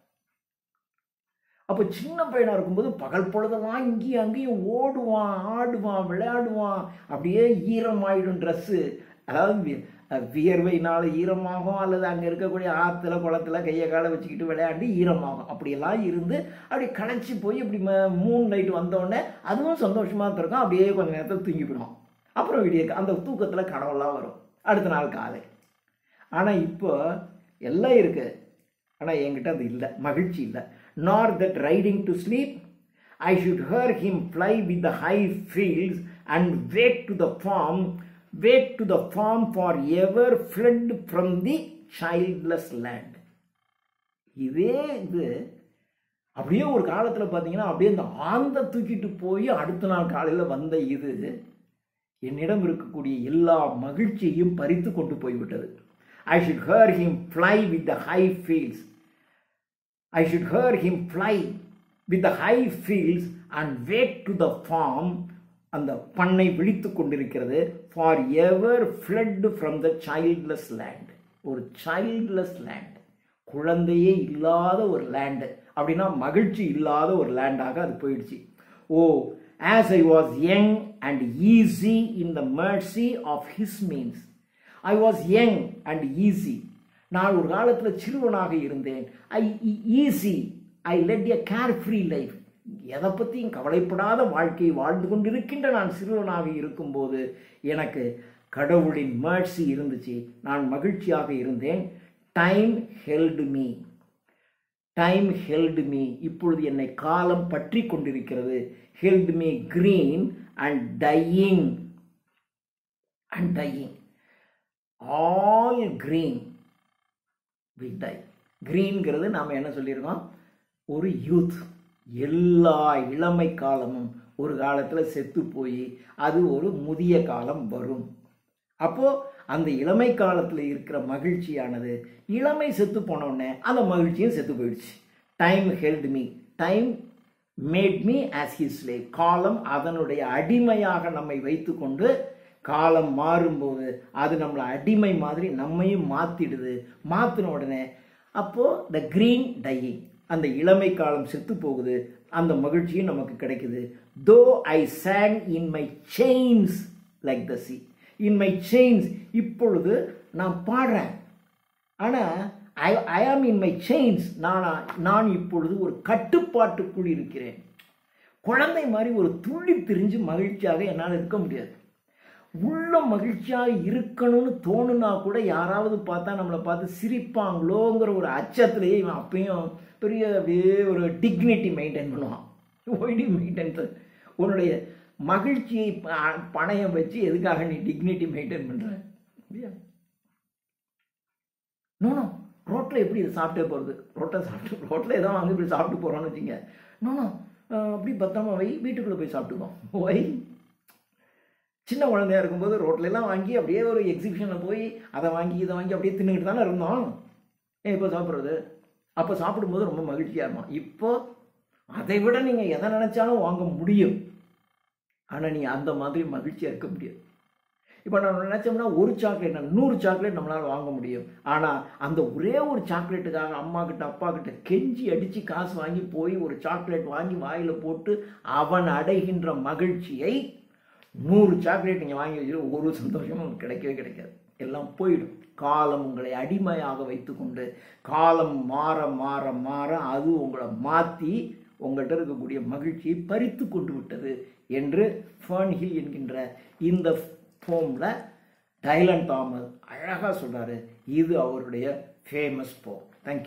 அப்போ சின்ன பையனாக இருக்கும்போது பகல் பொழுதெல்லாம் இங்கேயும் அங்கேயும் ஓடுவான் ஆடுவான் விளையாடுவான் அப்படியே ஈரமாயிடும் ட்ரெஸ்ஸு அதாவது வி- அஹ் வியர்வையினால ஈரமாகும் அல்லது அங்கே இருக்கக்கூடிய ஆற்றுல குளத்துல கையை காலை வச்சுக்கிட்டு விளையாடி ஈரமாகும் அப்படியெல்லாம் இருந்து அப்படி களைச்சி போய் இப்படி மூணு நைட் வந்தோடனே அதுவும் சந்தோஷமாக இருக்கும் அப்படியே கொஞ்ச நேரத்தில் தூங்கி போயிடும் அப்புறம் விடிய அந்த தூக்கத்தில் கனவெல்லாம் வரும் அடுத்த நாள் காலை ஆனால் இப்போ எல்லாம் இருக்கு ஆனால் என்கிட்ட அது இல்லை மகிழ்ச்சி இல்லை nor that riding to sleep I should hear him fly with the high fields and wade to the farm wade to the farm for ever fled from the childless land இதே இது அப்படியே ஒரு காலத்தில் பார்த்தீங்கன்னா அப்படியே இந்த ஆந்த தூக்கிட்டு போய் அடுத்த நாள் காலையில் வந்த இது என்னிடம் இருக்கக்கூடிய எல்லா மகிழ்ச்சியையும் பறித்து கொண்டு போய்விட்டது I should hear him fly with the high fields I should hear him fly with the high fields and wade to the farm அந்த பண்ணை விழித்து கொண்டிருக்கிறது for ever fled from the childless land ஒரு சைல்ட்லெஸ் லேண்ட் குழந்தையே இல்லாத ஒரு land அப்படின்னா மகிழ்ச்சி இல்லாத ஒரு லேண்டாக அது போயிடுச்சு oh as I was young and easy in the mercy of his means I was young and easy நான் ஒரு காலத்தில் சிறுவனாக இருந்தேன் I easy I led a carefree life எதை பற்றியும் கவலைப்படாத வாழ்க்கையை வாழ்ந்து கொண்டிருக்கின்ற நான் சிறுவனாக இருக்கும்போது எனக்கு கடவுளின் mercy இருந்துச்சு நான் மகிழ்ச்சியாக இருந்தேன் time held me time held me இப்பொழுது என்னை காலம் பற்றி கொண்டிருக்கிறது held me green and dying and dying all green will die கிரீன்ங்கிறது நாம் என்ன சொல்லியிருக்கோம் ஒரு யூத் எல்லா இளமை காலமும் ஒரு காலத்தில் செத்து போய் அது ஒரு முதிய காலம் வரும் அப்போ அந்த இளமை காலத்தில் இருக்கிற மகிழ்ச்சியானது இளமை செத்து போன உடனே அந்த மகிழ்ச்சியும் செத்து போயிடுச்சு time held me time made me as his slave காலம் அதனுடைய அடிமையாக நம்மை வைத்துக்கொண்டு காலம் மாறும்போது அது நம்மளை அடிமை மாதிரி நம்மையும் மாத்திடுது மாத்தின உடனே அப்போ த கிரீன் டையிங் அந்த இளமை காலம் செத்து போகுது அந்த மகிழ்ச்சியும் நமக்கு கிடைக்குது though I sang in my chains like the sea in my chains இப்பொழுது நான் பாடுறேன் ஆனால் ஐ ஐ ஆம் இன் மை செயின்ஸ் நான் நான் இப்பொழுது ஒரு கட்டுப்பாட்டுக்குள் இருக்கிறேன் குழந்தை மாதிரி ஒரு துள்ளி திரிஞ்சு மகிழ்ச்சியாக என்னால் இருக்க முடியாது உள்ள மகிழ்ச்சியாக இருக்கணும்னு தோணுனா கூட யாராவது பார்த்தா நம்மளை பார்த்து சிரிப்பாங்களோங்கிற ஒரு அச்சத்திலேயே இவன் அப்பயும் பெரிய அப்படியே ஒரு டிக்னிட்டி மெயின்டைன் பண்ணுவான் ஒய்டி மெயின்டைன் உன்னுடைய மகிழ்ச்சியை ப- பணயம் வச்சு எதுக்காக நீ டிக்னிட்டி மெயின்டைன் பண்ற இல்லையா நோனோ ரோட்டில் எப்படி இது சாப்பிட்டே போகிறது ரோட்டை சாப்பிட்டு ரோட்டில் ஏதோ வாங்கி இப்படி சாப்பிட்டு போகிறோன்னு வச்சுங்க நோனோ அப்படி பத்திரமா வை வீட்டுக்குள்ளே போய் சாப்பிட்டுக்கோ வை சின்ன குழந்தையா இருக்கும்போது ரோட்ல எல்லாம் வாங்கி அப்படியே ஒரு எக்ஸிபிஷனில் போய் அதை வாங்கி இதை வாங்கி அப்படியே தின்னுக்கிட்டு தானே இருந்தோம் ஏன் இப்போ சாப்பிட்றது அப்போ சாப்பிடும்போது ரொம்ப மகிழ்ச்சியாக இருக்கும் இப்போ அதை விட நீங்கள் எதை நினைச்சாலும் வாங்க முடியும் ஆனால் நீ அந்த மாதிரி மகிழ்ச்சியாக இருக்க முடியாது இப்போ நம்ம நினைச்சோம்னா ஒரு சாக்லேட் நூறு சாக்லேட் நம்மளால் வாங்க முடியும் ஆனால் அந்த ஒரே ஒரு சாக்லேட்டுக்காக அம்மா கிட்ட அப்பா கிட்ட கெஞ்சி அடித்து காசு வாங்கி போய் ஒரு சாக்லேட் வாங்கி வாயில் போட்டு அவன் அடைகின்ற மகிழ்ச்சியை நூறு சாக்லேட் நீங்கள் வாங்கி வச்சுட்டு ஒரு சந்தோஷமும் உங்களுக்கு கிடைக்கவே கிடைக்காது எல்லாம் போயிடும் காலம் உங்களை அடிமையாக வைத்துக்கொண்டு காலம் மாற மாற மாற அது உங்களை மாற்றி உங்கள்கிட்ட இருக்கக்கூடிய மகிழ்ச்சியை பறித்து கொண்டு விட்டது என்று ஃபர்ன்ஹில் என்கின்ற இந்த போமில் டைலன் தாமஸ் அழகாக சொல்றாரு இது அவருடைய ஃபேமஸ் போம் தேங்க்யூ